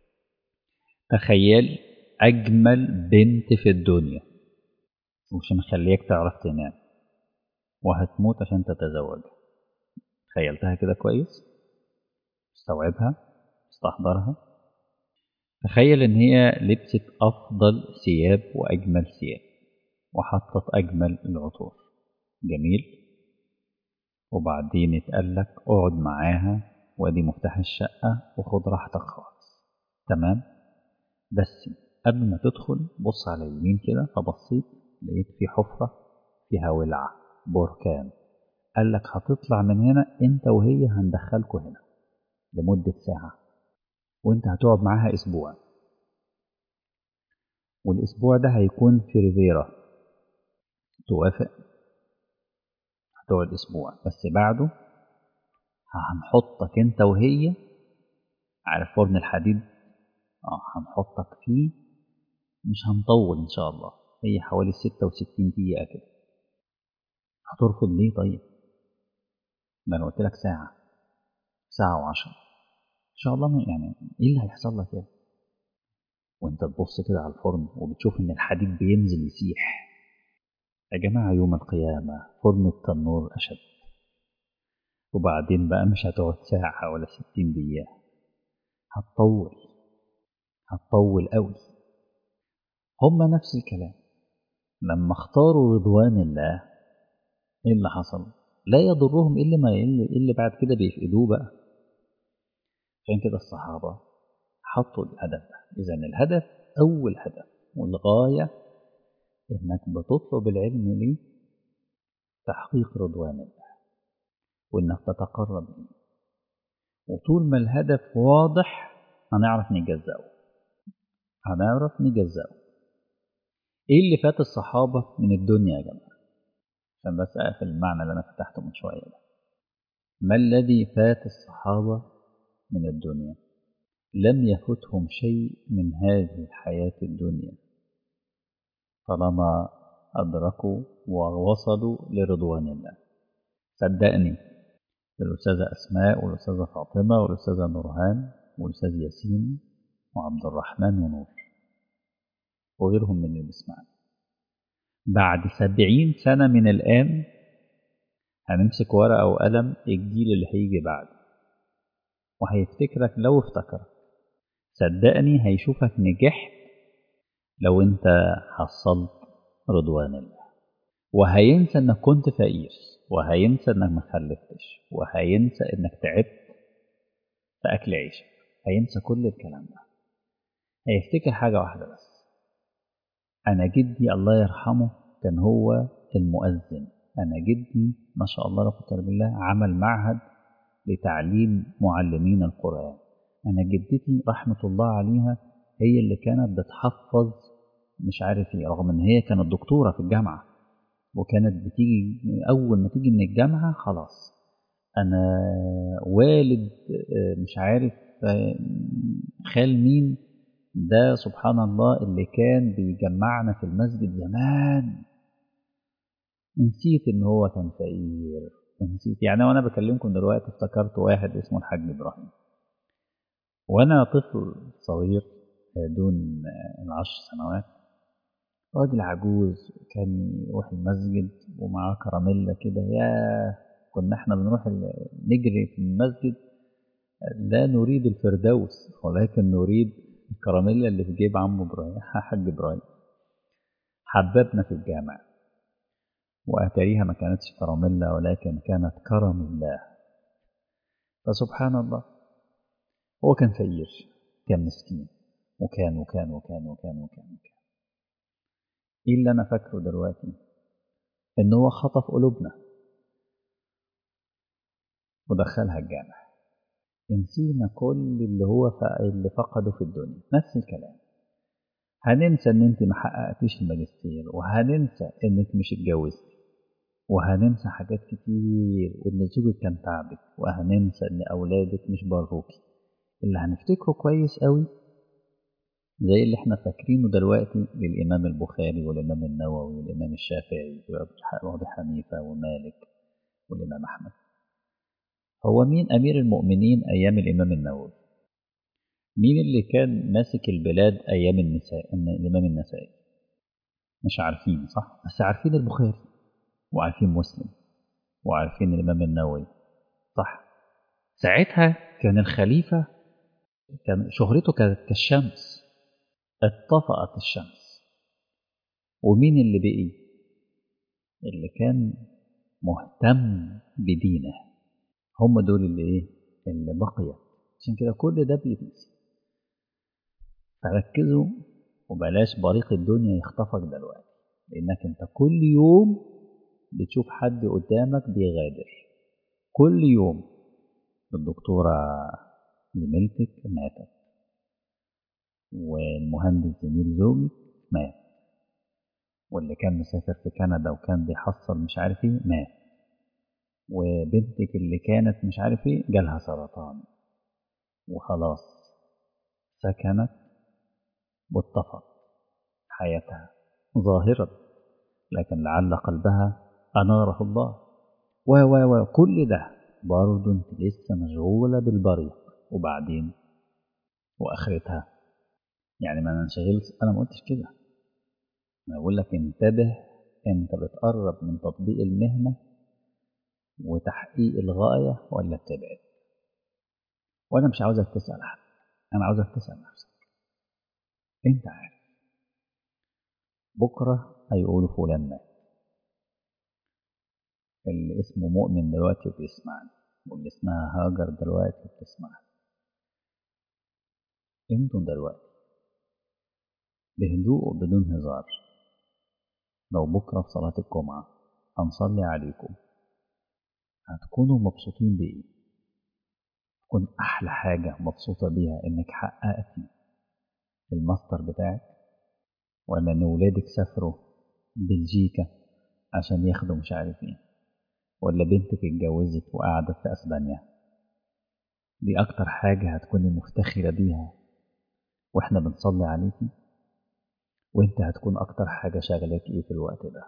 تخيل أجمل بنت في الدنيا ومش مخليك تعرف تنام وهتموت عشان تتزوج تخيلتها كده كويس استوعبها استحضرها تخيل ان هي لبست افضل ثياب واجمل ثياب وحطت أجمل العطور جميل وبعدين اتقال لك اقعد معاها وادي مفتاح الشقة وخد راحتك خالص تمام بس قبل ما تدخل بص على اليمين كده فبصيت لقيت في حفرة فيها ولعة بركان قال لك هتطلع من هنا انت وهي هندخلكوا هنا لمدة ساعة وانت هتقعد معاها اسبوع والاسبوع ده هيكون في ريفيرا توافق هتقعد اسبوع بس بعده هنحطك انت وهي عارف فرن الحديد اه هنحطك فيه مش هنطول ان شاء الله هي حوالي ستة وستين دقيقة كده هترفض ليه طيب ده انا قلت لك ساعة ساعة وعشرة ان شاء الله يعني ايه اللي هيحصل لك يعني وانت تبص كده على الفرن وبتشوف ان الحديد بينزل يسيح يا جماعة يوم القيامة فرن التنور أشد وبعدين بقى مش هتقعد ساعة ولا ستين دقيقة هتطول هتطول قوي هما نفس الكلام لما اختاروا رضوان الله ايه اللي حصل لا يضرهم الا ما اللي بعد كده بيفقدوه بقى عشان كده الصحابة حطوا الهدف ده إذا الهدف أول هدف والغاية إنك بتطلب العلم ليه تحقيق رضوان الله وإنك تتقرب إليه وطول ما الهدف واضح هنعرف نجزأه هنعرف نجزأه إيه اللي فات الصحابة من الدنيا يا جماعة عشان بس أقفل المعنى اللي أنا فتحته من شوية ده ما الذي فات الصحابة من الدنيا لم يفتهم شيء من هذه الحياة الدنيا طالما أدركوا ووصلوا لرضوان الله صدقني الأستاذة أسماء والأستاذة فاطمة والأستاذة نورهان والأستاذ ياسين وعبد الرحمن ونور وغيرهم من اللي بيسمعنا بعد سبعين سنة من الآن هنمسك ورقة وقلم الجيل اللي هيجي بعد وهيفتكرك لو افتكرك صدقني هيشوفك نجحت لو انت حصلت رضوان الله وهينسى انك كنت فقير وهينسى انك ما خلفتش وهينسى انك تعبت في اكل عيشك هينسى كل الكلام ده هيفتكر حاجة واحدة بس أنا جدي الله يرحمه كان هو المؤذن أنا جدي ما شاء الله لا قدر بالله عمل معهد لتعليم معلمين القرآن أنا جدتي رحمة الله عليها هي اللي كانت بتحفظ مش عارف ايه رغم ان هي كانت دكتورة في الجامعة وكانت بتيجي أول ما تيجي من الجامعة خلاص أنا والد مش عارف خال مين ده سبحان الله اللي كان بيجمعنا في المسجد زمان نسيت ان هو كان فقير ونسيت يعني وانا بكلمكم دلوقتي افتكرت واحد اسمه الحاج ابراهيم وانا طفل صغير دون العشر سنوات راجل عجوز كان يروح المسجد ومعاه كراميلا كده يا كنا احنا بنروح نجري في المسجد لا نريد الفردوس ولكن نريد الكراميلا اللي في جيب عمه ابراهيم حاج ابراهيم حببنا في الجامع واتاريها ما كانتش كراميلا ولكن كانت كرم الله فسبحان الله هو كان فقير كان مسكين وكان وكان وكان وكان وكان وكان ايه اللي انا فاكره دلوقتي ان هو خطف قلوبنا ودخلها الجامع نسينا كل اللي هو اللي فقده في الدنيا نفس الكلام هننسى ان انت ما حققتيش الماجستير وهننسى انك مش اتجوزتي وهننسى حاجات كتير وان زوجك كان تعبك وهننسى ان اولادك مش بروكي اللي هنفتكره كويس قوي زي اللي احنا فاكرينه دلوقتي للامام البخاري والامام النووي والامام الشافعي وابي حنيفه ومالك والامام احمد هو مين امير المؤمنين ايام الامام النووي مين اللي كان ماسك البلاد ايام النساء الامام النسائي مش عارفين صح بس عارفين البخاري وعارفين مسلم وعارفين الامام النووي صح ساعتها كان الخليفه كان شهرته كانت كالشمس اتطفأت الشمس ومين اللي بقي اللي كان مهتم بدينه هم دول اللي ايه اللي بقيت عشان كده كل ده بيتنسي فركزوا وبلاش بريق الدنيا يخطفك دلوقتي لانك انت كل يوم بتشوف حد قدامك بيغادر كل يوم الدكتورة زميلتك ماتت والمهندس زميل زوجك مات واللي كان مسافر في كندا وكان بيحصل مش عارف ايه مات وبنتك اللي كانت مش عارف ايه جالها سرطان وخلاص سكنت واتطفت حياتها ظاهرا لكن لعل قلبها أناره الله و و و كل ده برضه انت لسه مشغولة بالبريق وبعدين وآخرتها يعني ما ننشغلش أنا ما قلتش كده أنا بقول لك انتبه أنت بتقرب من تطبيق المهنة وتحقيق الغاية ولا بتبعد وأنا مش عاوزك تسأل حد أنا عاوزك تسأل نفسك أنت عارف بكرة هيقولوا فلان مات اللي اسمه مؤمن دلوقتي وبيسمعني واللي اسمها هاجر دلوقتي وبتسمعني انتوا دلوقتي بهدوء وبدون هزار لو بكرة في صلاة الجمعة هنصلي عليكم هتكونوا مبسوطين بإيه؟ تكون أحلى حاجة مبسوطة بيها إنك حققتي الماستر بتاعك ولا إن ولادك سافروا بلجيكا عشان ياخدوا مش عارف إيه ولا بنتك اتجوزت وقعدت في أسبانيا دي أكتر حاجة هتكوني مفتخرة بيها وإحنا بنصلي عليكي وإنت هتكون أكتر حاجة شغلاك إيه في الوقت ده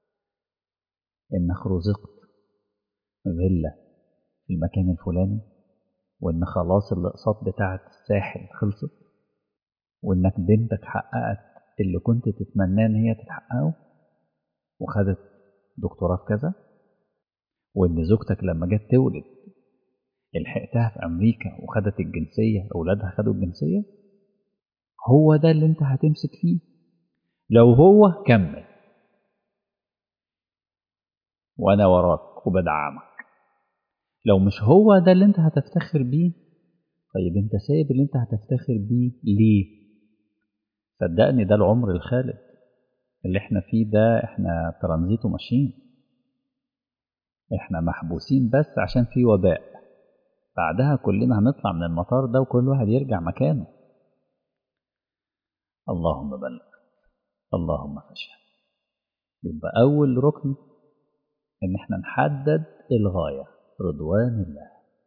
إنك رزقت فيلا في المكان الفلاني وإن خلاص الأقساط بتاعت الساحل خلصت وإنك بنتك حققت اللي كنت تتمناه إن هي تتحققه وخدت دكتوراه في كذا وإن زوجتك لما جت تولد لحقتها في أمريكا وخدت الجنسية أولادها خدوا الجنسية هو ده اللي أنت هتمسك فيه لو هو كمل وأنا وراك وبدعمك لو مش هو ده اللي أنت هتفتخر بيه طيب أنت سايب اللي أنت هتفتخر بيه ليه؟ صدقني ده العمر الخالد اللي احنا فيه ده احنا ترانزيت وماشيين احنا محبوسين بس عشان في وباء بعدها كلنا هنطلع من المطار ده وكل واحد يرجع مكانه اللهم بلغ اللهم فاشهد يبقى أول ركن إن احنا نحدد الغاية رضوان الله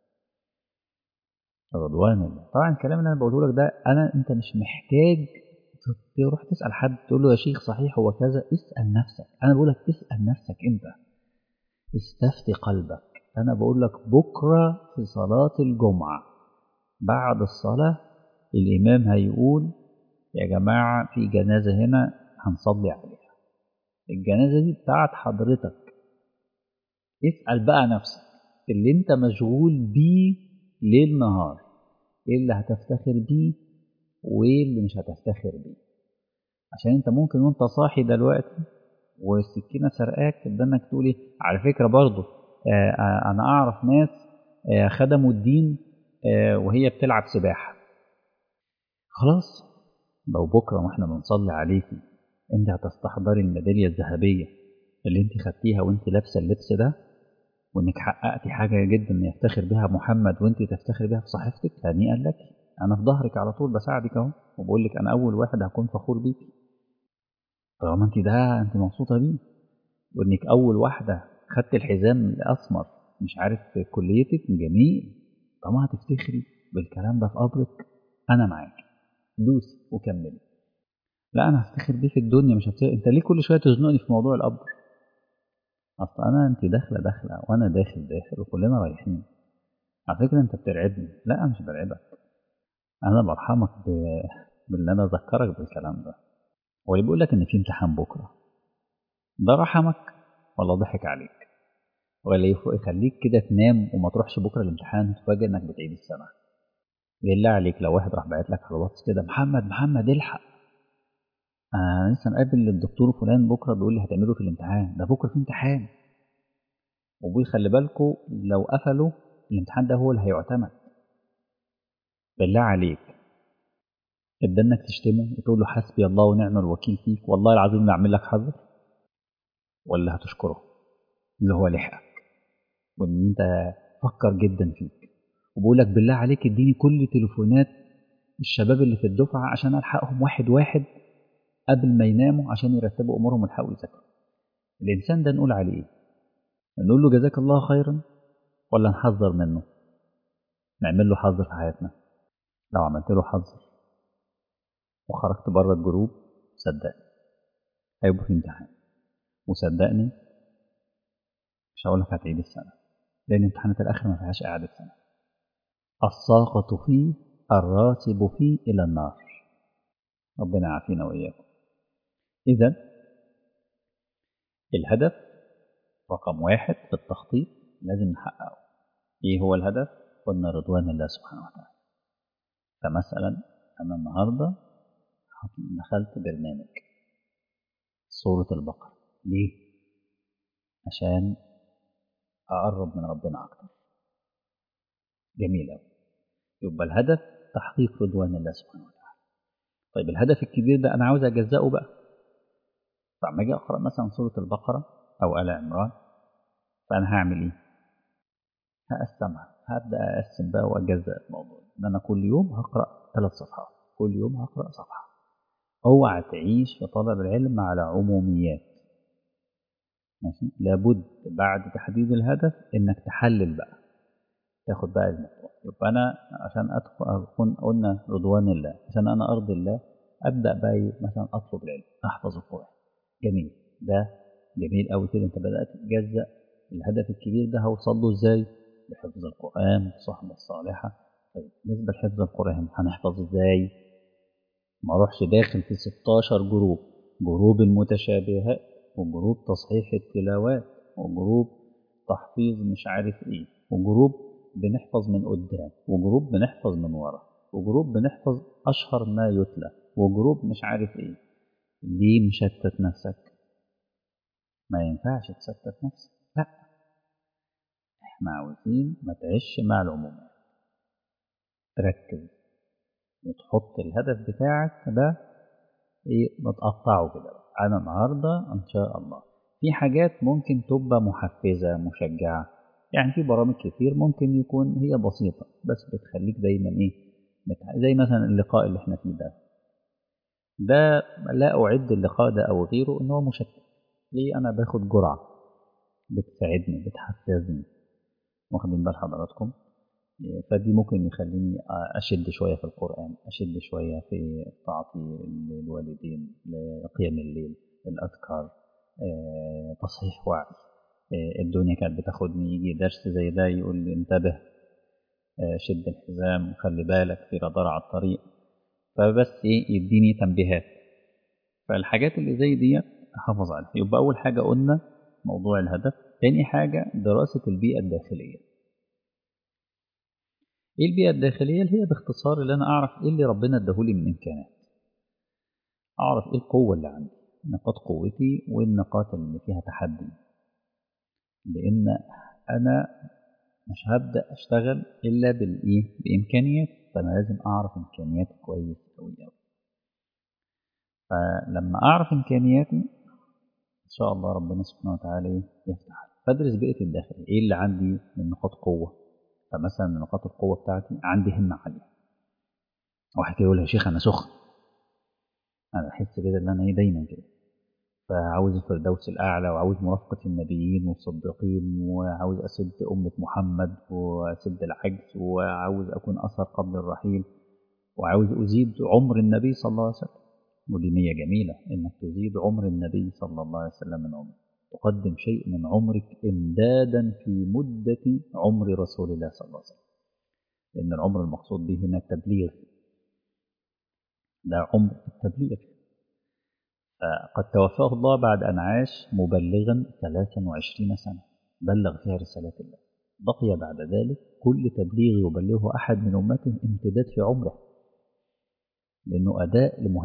رضوان الله طبعا الكلام اللي أنا بقوله لك ده أنا أنت مش محتاج تروح تسأل حد تقول له يا شيخ صحيح هو كذا اسأل نفسك أنا بقول لك اسأل نفسك أنت استفتي قلبك أنا بقول لك بكرة في صلاة الجمعة بعد الصلاة الإمام هيقول يا جماعة في جنازة هنا هنصلي عليها الجنازة دي بتاعت حضرتك اسأل بقى نفسك اللي انت مشغول بيه ليل نهار ايه اللي هتفتخر بيه وايه اللي مش هتفتخر بيه عشان انت ممكن وانت صاحي دلوقتي والسكينة سرقاك قدامك تقول ايه على فكرة برضو آه آه انا اعرف ناس آه خدموا الدين آه وهي بتلعب سباحة خلاص لو بكرة واحنا بنصلي عليكي انت هتستحضري الميدالية الذهبية اللي انت خدتيها وانت لابسة اللبس ده وانك حققتي حاجة جدا يفتخر بها محمد وانت تفتخر بها في صحيفتك هنيئا لك انا في ظهرك على طول بساعدك اهو وبقول لك انا اول واحد هكون فخور بيكي طالما انت ده انت مبسوطة بيه وانك اول واحدة خدت الحزام الاسمر مش عارف في كليتك جميل طالما هتفتخري بالكلام ده في قبرك انا معاك دوسي وكملي لا انا هفتخر بيه في الدنيا مش هفتخر انت ليه كل شويه تزنقني في موضوع القبر اصل انا انت داخله داخله وانا داخل داخل وكلنا رايحين على فكره انت بترعبني لا انا مش برعبك انا برحمك ب... باللي انا اذكرك بالكلام ده هو اللي بيقول لك ان في امتحان بكره ده رحمك ولا ضحك عليك ولا يخليك كده تنام وما تروحش بكره الامتحان وتفاجئ انك بتعيد السنه بالله عليك لو واحد راح باعت لك على الواتس كده محمد محمد الحق أنا لسه مقابل الدكتور فلان بكرة بيقول لي هتعمله في الامتحان ده بكرة في امتحان وبيقول خلي بالكوا لو قفلوا الامتحان ده هو اللي هيعتمد بالله عليك تبدا انك تشتمه وتقول له حسبي الله ونعم الوكيل فيك والله العظيم لا اعمل لك حظر ولا هتشكره اللي هو لحقك وان انت فكر جدا فيك وبقول لك بالله عليك اديني كل تليفونات الشباب اللي في الدفعه عشان الحقهم واحد واحد قبل ما يناموا عشان يرتبوا امورهم ويلحقوا يذاكروا الانسان ده نقول عليه ايه نقول له جزاك الله خيرا ولا نحذر منه نعمل له حظر في حياتنا لو عملت له حظر وخرجت بره الجروب صدقني هيبقى في امتحان وصدقني مش هقول لك هتعيد السنه لان امتحانات الاخر ما فيهاش اعاده سنه الساقط فيه الراتب فيه الى النار ربنا يعافينا واياكم اذا الهدف رقم واحد في التخطيط لازم نحققه ايه هو الهدف قلنا رضوان الله سبحانه وتعالى فمثلا انا النهارده دخلت برنامج سورة البقرة ليه؟ عشان أقرب من ربنا أكتر جميل أوي يبقى الهدف تحقيق رضوان الله سبحانه وتعالى طيب الهدف الكبير ده أنا عاوز أجزأه بقى فلما أجي أقرأ مثلا سورة البقرة أو آل عمران فأنا هعمل إيه؟ هقسمها هبدأ أقسم بقى وأجزأ الموضوع إن أنا كل يوم هقرأ ثلاث صفحات كل يوم هقرأ صفحة اوعى تعيش في طلب العلم على عموميات ماشي لابد بعد تحديد الهدف انك تحلل بقى تاخد بقى الموضوع يبقى انا عشان ادخل اكون قلنا رضوان الله عشان انا ارضي الله ابدا بقى مثلا اطلب العلم احفظ القران جميل ده جميل قوي كده انت بدات تتجزا الهدف الكبير ده هوصل له ازاي بحفظ القران بالصحبه الصالحه طيب بالنسبه لحفظ القران هنحفظ ازاي ما اروحش داخل في 16 جروب جروب المتشابهات وجروب تصحيح التلاوات وجروب تحفيظ مش عارف ايه وجروب بنحفظ من قدام وجروب بنحفظ من ورا وجروب بنحفظ اشهر ما يتلى وجروب مش عارف ايه ليه مشتت نفسك ما ينفعش تشتت نفسك لا احنا عاوزين ما تعيش مع العمومات تركز وتحط الهدف بتاعك ده ايه متقطعه كده انا النهارده ان شاء الله في حاجات ممكن تبقى محفزه مشجعه يعني في برامج كتير ممكن يكون هي بسيطه بس بتخليك دايما ايه زي مثلا اللقاء اللي احنا فيه ده ده لا اعد اللقاء ده او غيره ان هو مشتت ليه انا باخد جرعه بتساعدني بتحفزني واخدين بال حضراتكم فدي ممكن يخليني أشد شوية في القرآن أشد شوية في طاعتي للوالدين لقيام الليل الأذكار تصحيح وعي الدنيا كانت بتاخدني يجي درس زي ده يقول لي انتبه شد الحزام وخلي بالك في رادار على الطريق فبس ايه يديني تنبيهات فالحاجات اللي زي دي احافظ عليها يبقى اول حاجه قلنا موضوع الهدف تاني حاجه دراسه البيئه الداخليه ايه البيئة الداخلية اللي هي باختصار اللي انا اعرف ايه اللي ربنا اداهولي من امكانات اعرف ايه القوة اللي عندي نقاط قوتي والنقاط اللي فيها تحدي لان انا مش هبدأ اشتغل الا بالايه بامكانيات فانا لازم اعرف امكانياتي كويس قوي قوي فلما اعرف امكانياتي ان شاء الله ربنا سبحانه وتعالى يفتح فادرس بيئة الداخل ايه اللي عندي من نقاط قوة فمثلا من نقاط القوة بتاعتي عندي همة عالية واحد كده يقول يا شيخ أنا سخن أنا بحس كده إن أنا إيه دايما كده فعاوز الفردوس الأعلى وعاوز مرافقة النبيين والصديقين وعاوز أسد أمة محمد وأسد العجز وعاوز أكون أثر قبل الرحيل وعاوز أزيد عمر النبي صلى الله عليه وسلم ودي نية جميلة إنك تزيد عمر النبي صلى الله عليه وسلم من عمره تقدم شيء من عمرك إمدادا في مدة عمر رسول الله صلى الله عليه وسلم لأن العمر المقصود به هنا التبليغ ده عمر التبليغ فقد توفاه الله بعد أن عاش مبلغا 23 سنة بلغ فيها رسالات الله بقي بعد ذلك كل تبليغ يبلغه أحد من أمته امتداد في عمره لأنه أداء لمهمته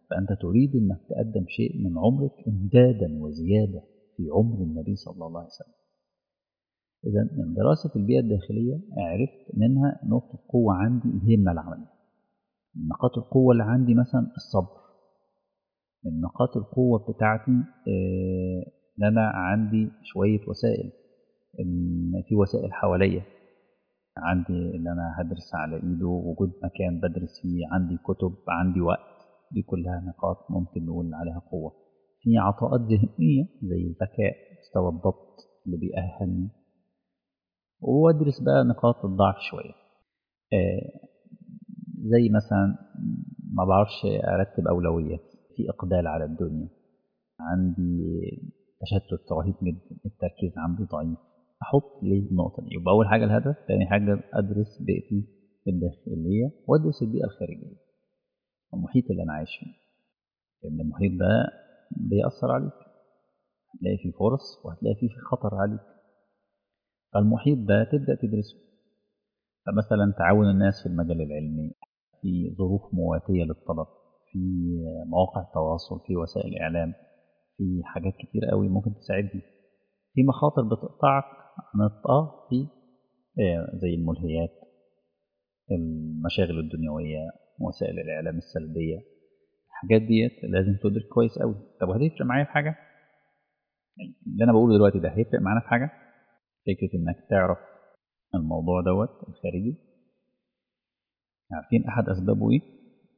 فأنت تريد أنك تقدم شيء من عمرك إمدادا وزيادة في عمر النبي صلى الله عليه وسلم إذا من دراسة البيئة الداخلية عرفت منها نقطة قوة عندي الهمة العملية من نقاط القوة اللي عندي مثلا الصبر من نقاط القوة بتاعتي إن أنا عندي شوية وسائل إن في وسائل حواليا عندي اللي أنا هدرس على إيده وجود مكان بدرس فيه عندي كتب عندي وقت دي كلها نقاط ممكن نقول عليها قوة في عطاءات ذهنية زي الذكاء مستوى الضبط اللي بيأهلني وادرس بقى نقاط الضعف شوية آه زي مثلا ما بعرفش أرتب أولوياتي في إقبال على الدنيا عندي تشتت رهيب جدا التركيز عندي ضعيف أحط ليه النقطة دي يبقى أول حاجة الهدف تاني حاجة أدرس بيئتي الداخلية وأدرس البيئة الخارجية المحيط اللي أنا عايش فيه لأن المحيط ده بيأثر عليك هتلاقي فيه فرص وهتلاقي فيه خطر عليك فالمحيط ده تبدأ تدرسه فمثلا تعاون الناس في المجال العلمي في ظروف مواتية للطلب في مواقع التواصل في وسائل الإعلام في حاجات كتير قوي ممكن تساعدني في مخاطر بتقطعك عن الطاقة في زي الملهيات المشاغل الدنيوية وسائل الإعلام السلبية الحاجات ديت لازم تدرك كويس قوي طب هتفرق معايا في حاجة اللي أنا بقوله دلوقتي ده هيفرق معانا في حاجة فكرة إنك تعرف الموضوع دوت الخارجي عارفين أحد أسبابه إيه؟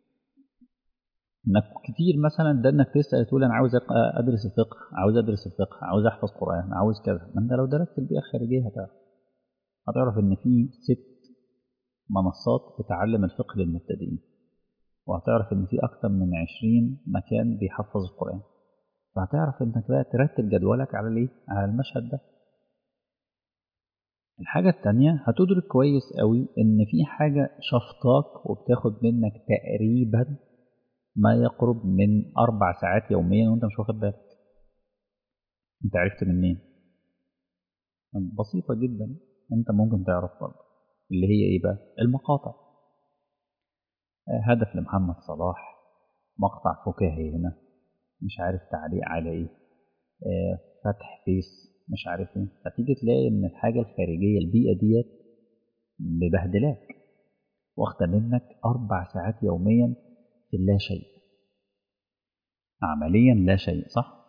إنك كتير مثلا ده إنك تسأل تقول أنا عاوز أدرس الفقه عاوز أدرس الفقه عاوز أحفظ قرآن عاوز كذا ما أنت لو درست البيئة الخارجية هتعرف هتعرف إن في ست منصات بتعلم الفقه للمبتدئين وهتعرف إن في أكتر من عشرين مكان بيحفظ القرآن فهتعرف إنك بقى ترتب جدولك على الإيه؟ على المشهد ده الحاجة التانية هتدرك كويس قوي إن في حاجة شفطاك وبتاخد منك تقريبا ما يقرب من أربع ساعات يوميا وأنت مش واخد بالك. أنت عرفت منين؟ بسيطة جدا أنت ممكن تعرف برضه اللي هي إيه بقى؟ المقاطع. هدف لمحمد صلاح مقطع فكاهي هنا مش عارف تعليق على إيه فتح فيس مش عارف ايه فتيجي تلاقي ان الحاجة الخارجية البيئة ديت مبهدلاك واخدة منك أربع ساعات يوميا في لا شيء عمليا لا شيء صح؟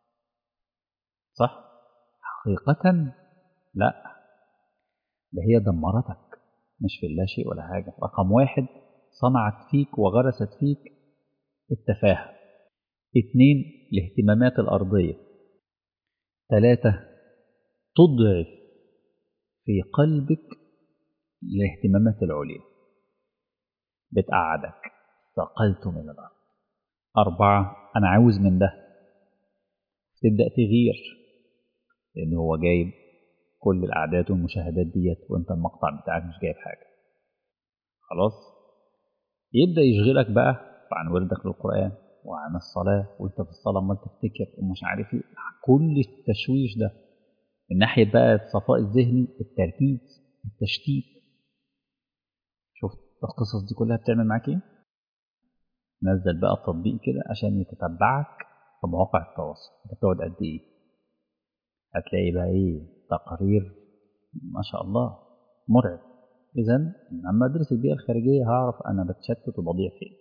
صح؟ حقيقة لا ده هي دمرتك مش في لا شيء ولا حاجة رقم واحد صنعت فيك وغرست فيك التفاهة اتنين الاهتمامات الأرضية ثلاثة تضعف في قلبك الاهتمامات العليا بتقعدك ثقلت من الأرض أربعة أنا عاوز من ده تبدأ تغير لأن هو جايب كل الأعداد والمشاهدات ديت وأنت المقطع بتاعك مش جايب حاجة خلاص يبدأ يشغلك بقى عن وردك للقرآن وعن الصلاة وانت في الصلاة عمال تفتكر ومش عارف ايه كل التشويش ده من ناحية بقى الصفاء الذهني التركيز التشتيت شفت القصص دي كلها بتعمل معاك ايه؟ نزل بقى التطبيق كده عشان يتتبعك في مواقع التواصل انت بتقعد قد ايه؟ هتلاقي بقى ايه تقارير ما شاء الله مرعب اذا لما ادرس البيئة الخارجية هعرف انا بتشتت وبضيع فين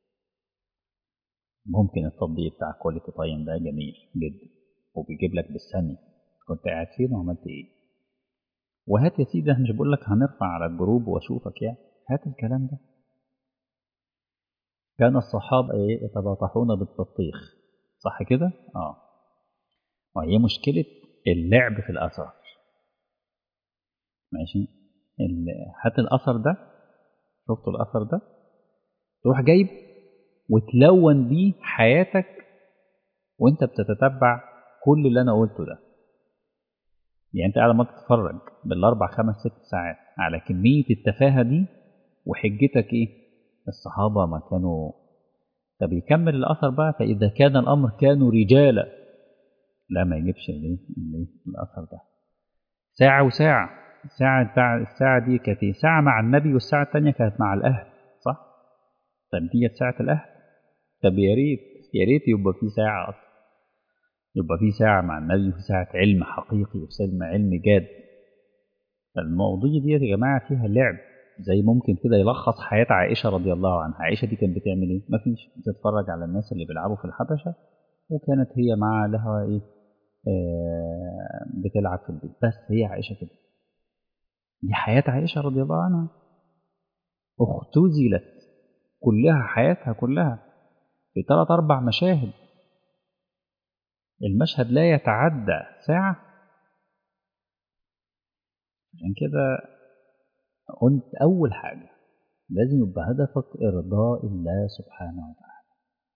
ممكن التطبيق بتاع كواليتي تايم ده جميل جدا وبيجيب لك بالثانية كنت قاعد فين وعملت ايه وهات يا سيدي مش بقول لك هنرفع على الجروب واشوفك يعني هات الكلام ده كان الصحابة يتباطحون بالبطيخ صح كده؟ اه وهي مشكلة اللعب في الأثر ماشي هات الأثر ده شفتوا الأثر ده تروح جايب وتلون بيه حياتك وانت بتتتبع كل اللي انا قلته ده يعني انت قاعد ما تتفرج بالاربع خمس ست ساعات على كمية التفاهة دي وحجتك ايه الصحابة ما كانوا طب يكمل الاثر بقى فاذا كان الامر كانوا رجالا لا ما يجيبش ليه الاثر ده ساعة وساعة ساعة بتاع الساعة دي كانت ساعة مع النبي والساعة الثانية كانت مع الأهل صح؟ طب ديت ساعة الأهل طب يا ريت يا ريت يبقى في ساعة أصلا يبقى في ساعة مع النبي وفي ساعة علم حقيقي وسلم علم جاد المواضيع دي يا جماعة فيها لعب زي ممكن كده يلخص حياة عائشة رضي الله عنها عائشة دي كانت بتعمل ايه مفيش بتتفرج على الناس اللي بيلعبوا في الحبشة وكانت هي مع لها ايه آه بتلعب في البيت بس هي عائشة كده دي حياة عائشة رضي الله عنها اختزلت كلها حياتها كلها في ثلاث أربع مشاهد المشهد لا يتعدى ساعة عشان كده قلت أول حاجة لازم يبقى هدفك إرضاء الله سبحانه وتعالى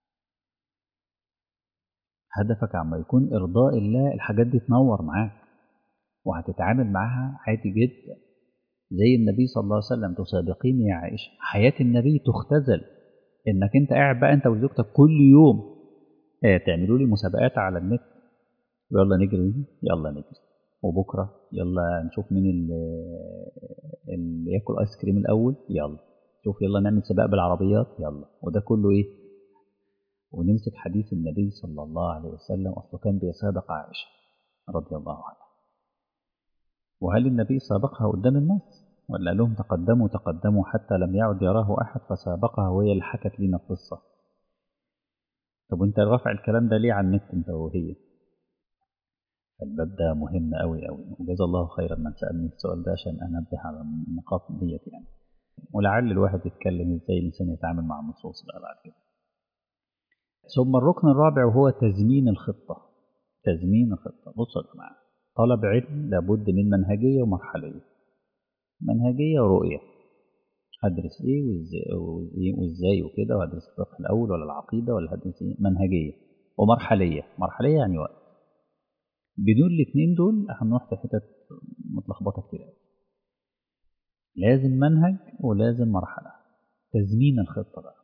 هدفك عما يكون إرضاء الله الحاجات دي تنور معاك وهتتعامل معاها عادي جدا زي النبي صلى الله عليه وسلم تسابقين يا عائشة حياة النبي تختزل إنك أنت قاعد بقى أنت وزوجتك كل يوم اه تعملوا لي مسابقات على النت يلا نجري يلا نجري وبكره يلا نشوف مين اللي, اللي ياكل ايس كريم الاول يلا شوف يلا نعمل سباق بالعربيات يلا وده كله ايه ونمسك حديث النبي صلى الله عليه وسلم اصله كان بيسابق عائشه رضي الله عنها وهل النبي سابقها قدام الناس ولا لهم تقدموا تقدموا حتى لم يعد يراه احد فسابقها وهي اللي حكت لنا القصه طب وانت رافع الكلام ده ليه على النت انت وهي الباب ده مهم قوي قوي وجزا الله خيرا من سألني السؤال ده عشان أنبه على النقاط ديت يعني ولعل الواحد يتكلم ازاي الإنسان يتعامل مع النصوص بقى بعد كده ثم الركن الرابع وهو تزمين الخطة تزمين الخطة بصوا يا جماعة طلب علم لابد من منهجية ومرحلية منهجية ورؤية هدرس ايه وازاي وازاي وكده وهدرس الفقه الاول ولا العقيده ولا هدرس ايه منهجيه ومرحليه مرحليه يعني وقت بدون الاثنين دول هنروح في حتت متلخبطه كتير قوي لازم منهج ولازم مرحله تزمين الخطه بقى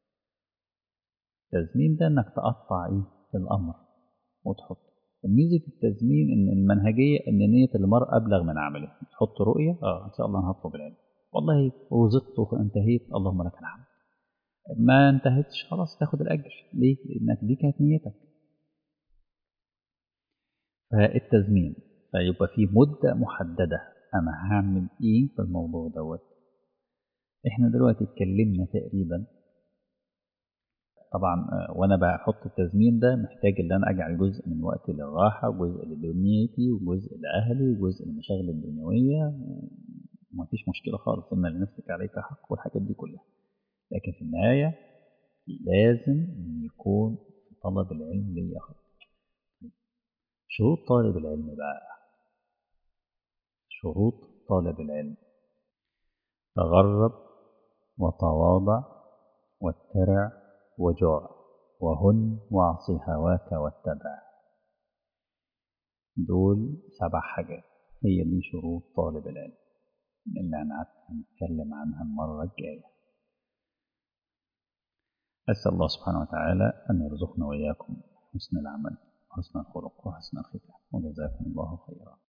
التزمين ده انك تقطع ايه الامر وتحط وميزه التزمين ان المنهجيه ان نيه المرء ابلغ من عمله تحط رؤيه اه ان شاء الله انا هطلب العلم والله رزقت وانتهيت اللهم لك الحمد ما انتهتش خلاص تاخد الاجر ليه لانك دي كانت نيتك فالتزمين فيبقى في مده محدده انا هعمل ايه في الموضوع دوت احنا دلوقتي اتكلمنا تقريبا طبعا وانا بحط التزمين ده محتاج ان انا اجعل جزء من وقتي للراحه وجزء لدنيتي وجزء لاهلي وجزء لمشاغل الدنيويه ما فيش مشكلة خالص إن لنفسك عليك حق والحاجات دي كلها لكن في النهاية لازم إن يكون في طلب العلم ليا خط شروط طالب العلم بقى شروط طالب العلم تغرب وتواضع واترع وجوع وهن واعصي هواك واتبع دول سبع حاجات هي دي شروط طالب العلم اللي أنا هنتكلم عنها المرة الجاية أسأل الله سبحانه وتعالى أن يرزقنا وإياكم حسن العمل وحسن الخلق وحسن الختام وجزاكم الله خيرا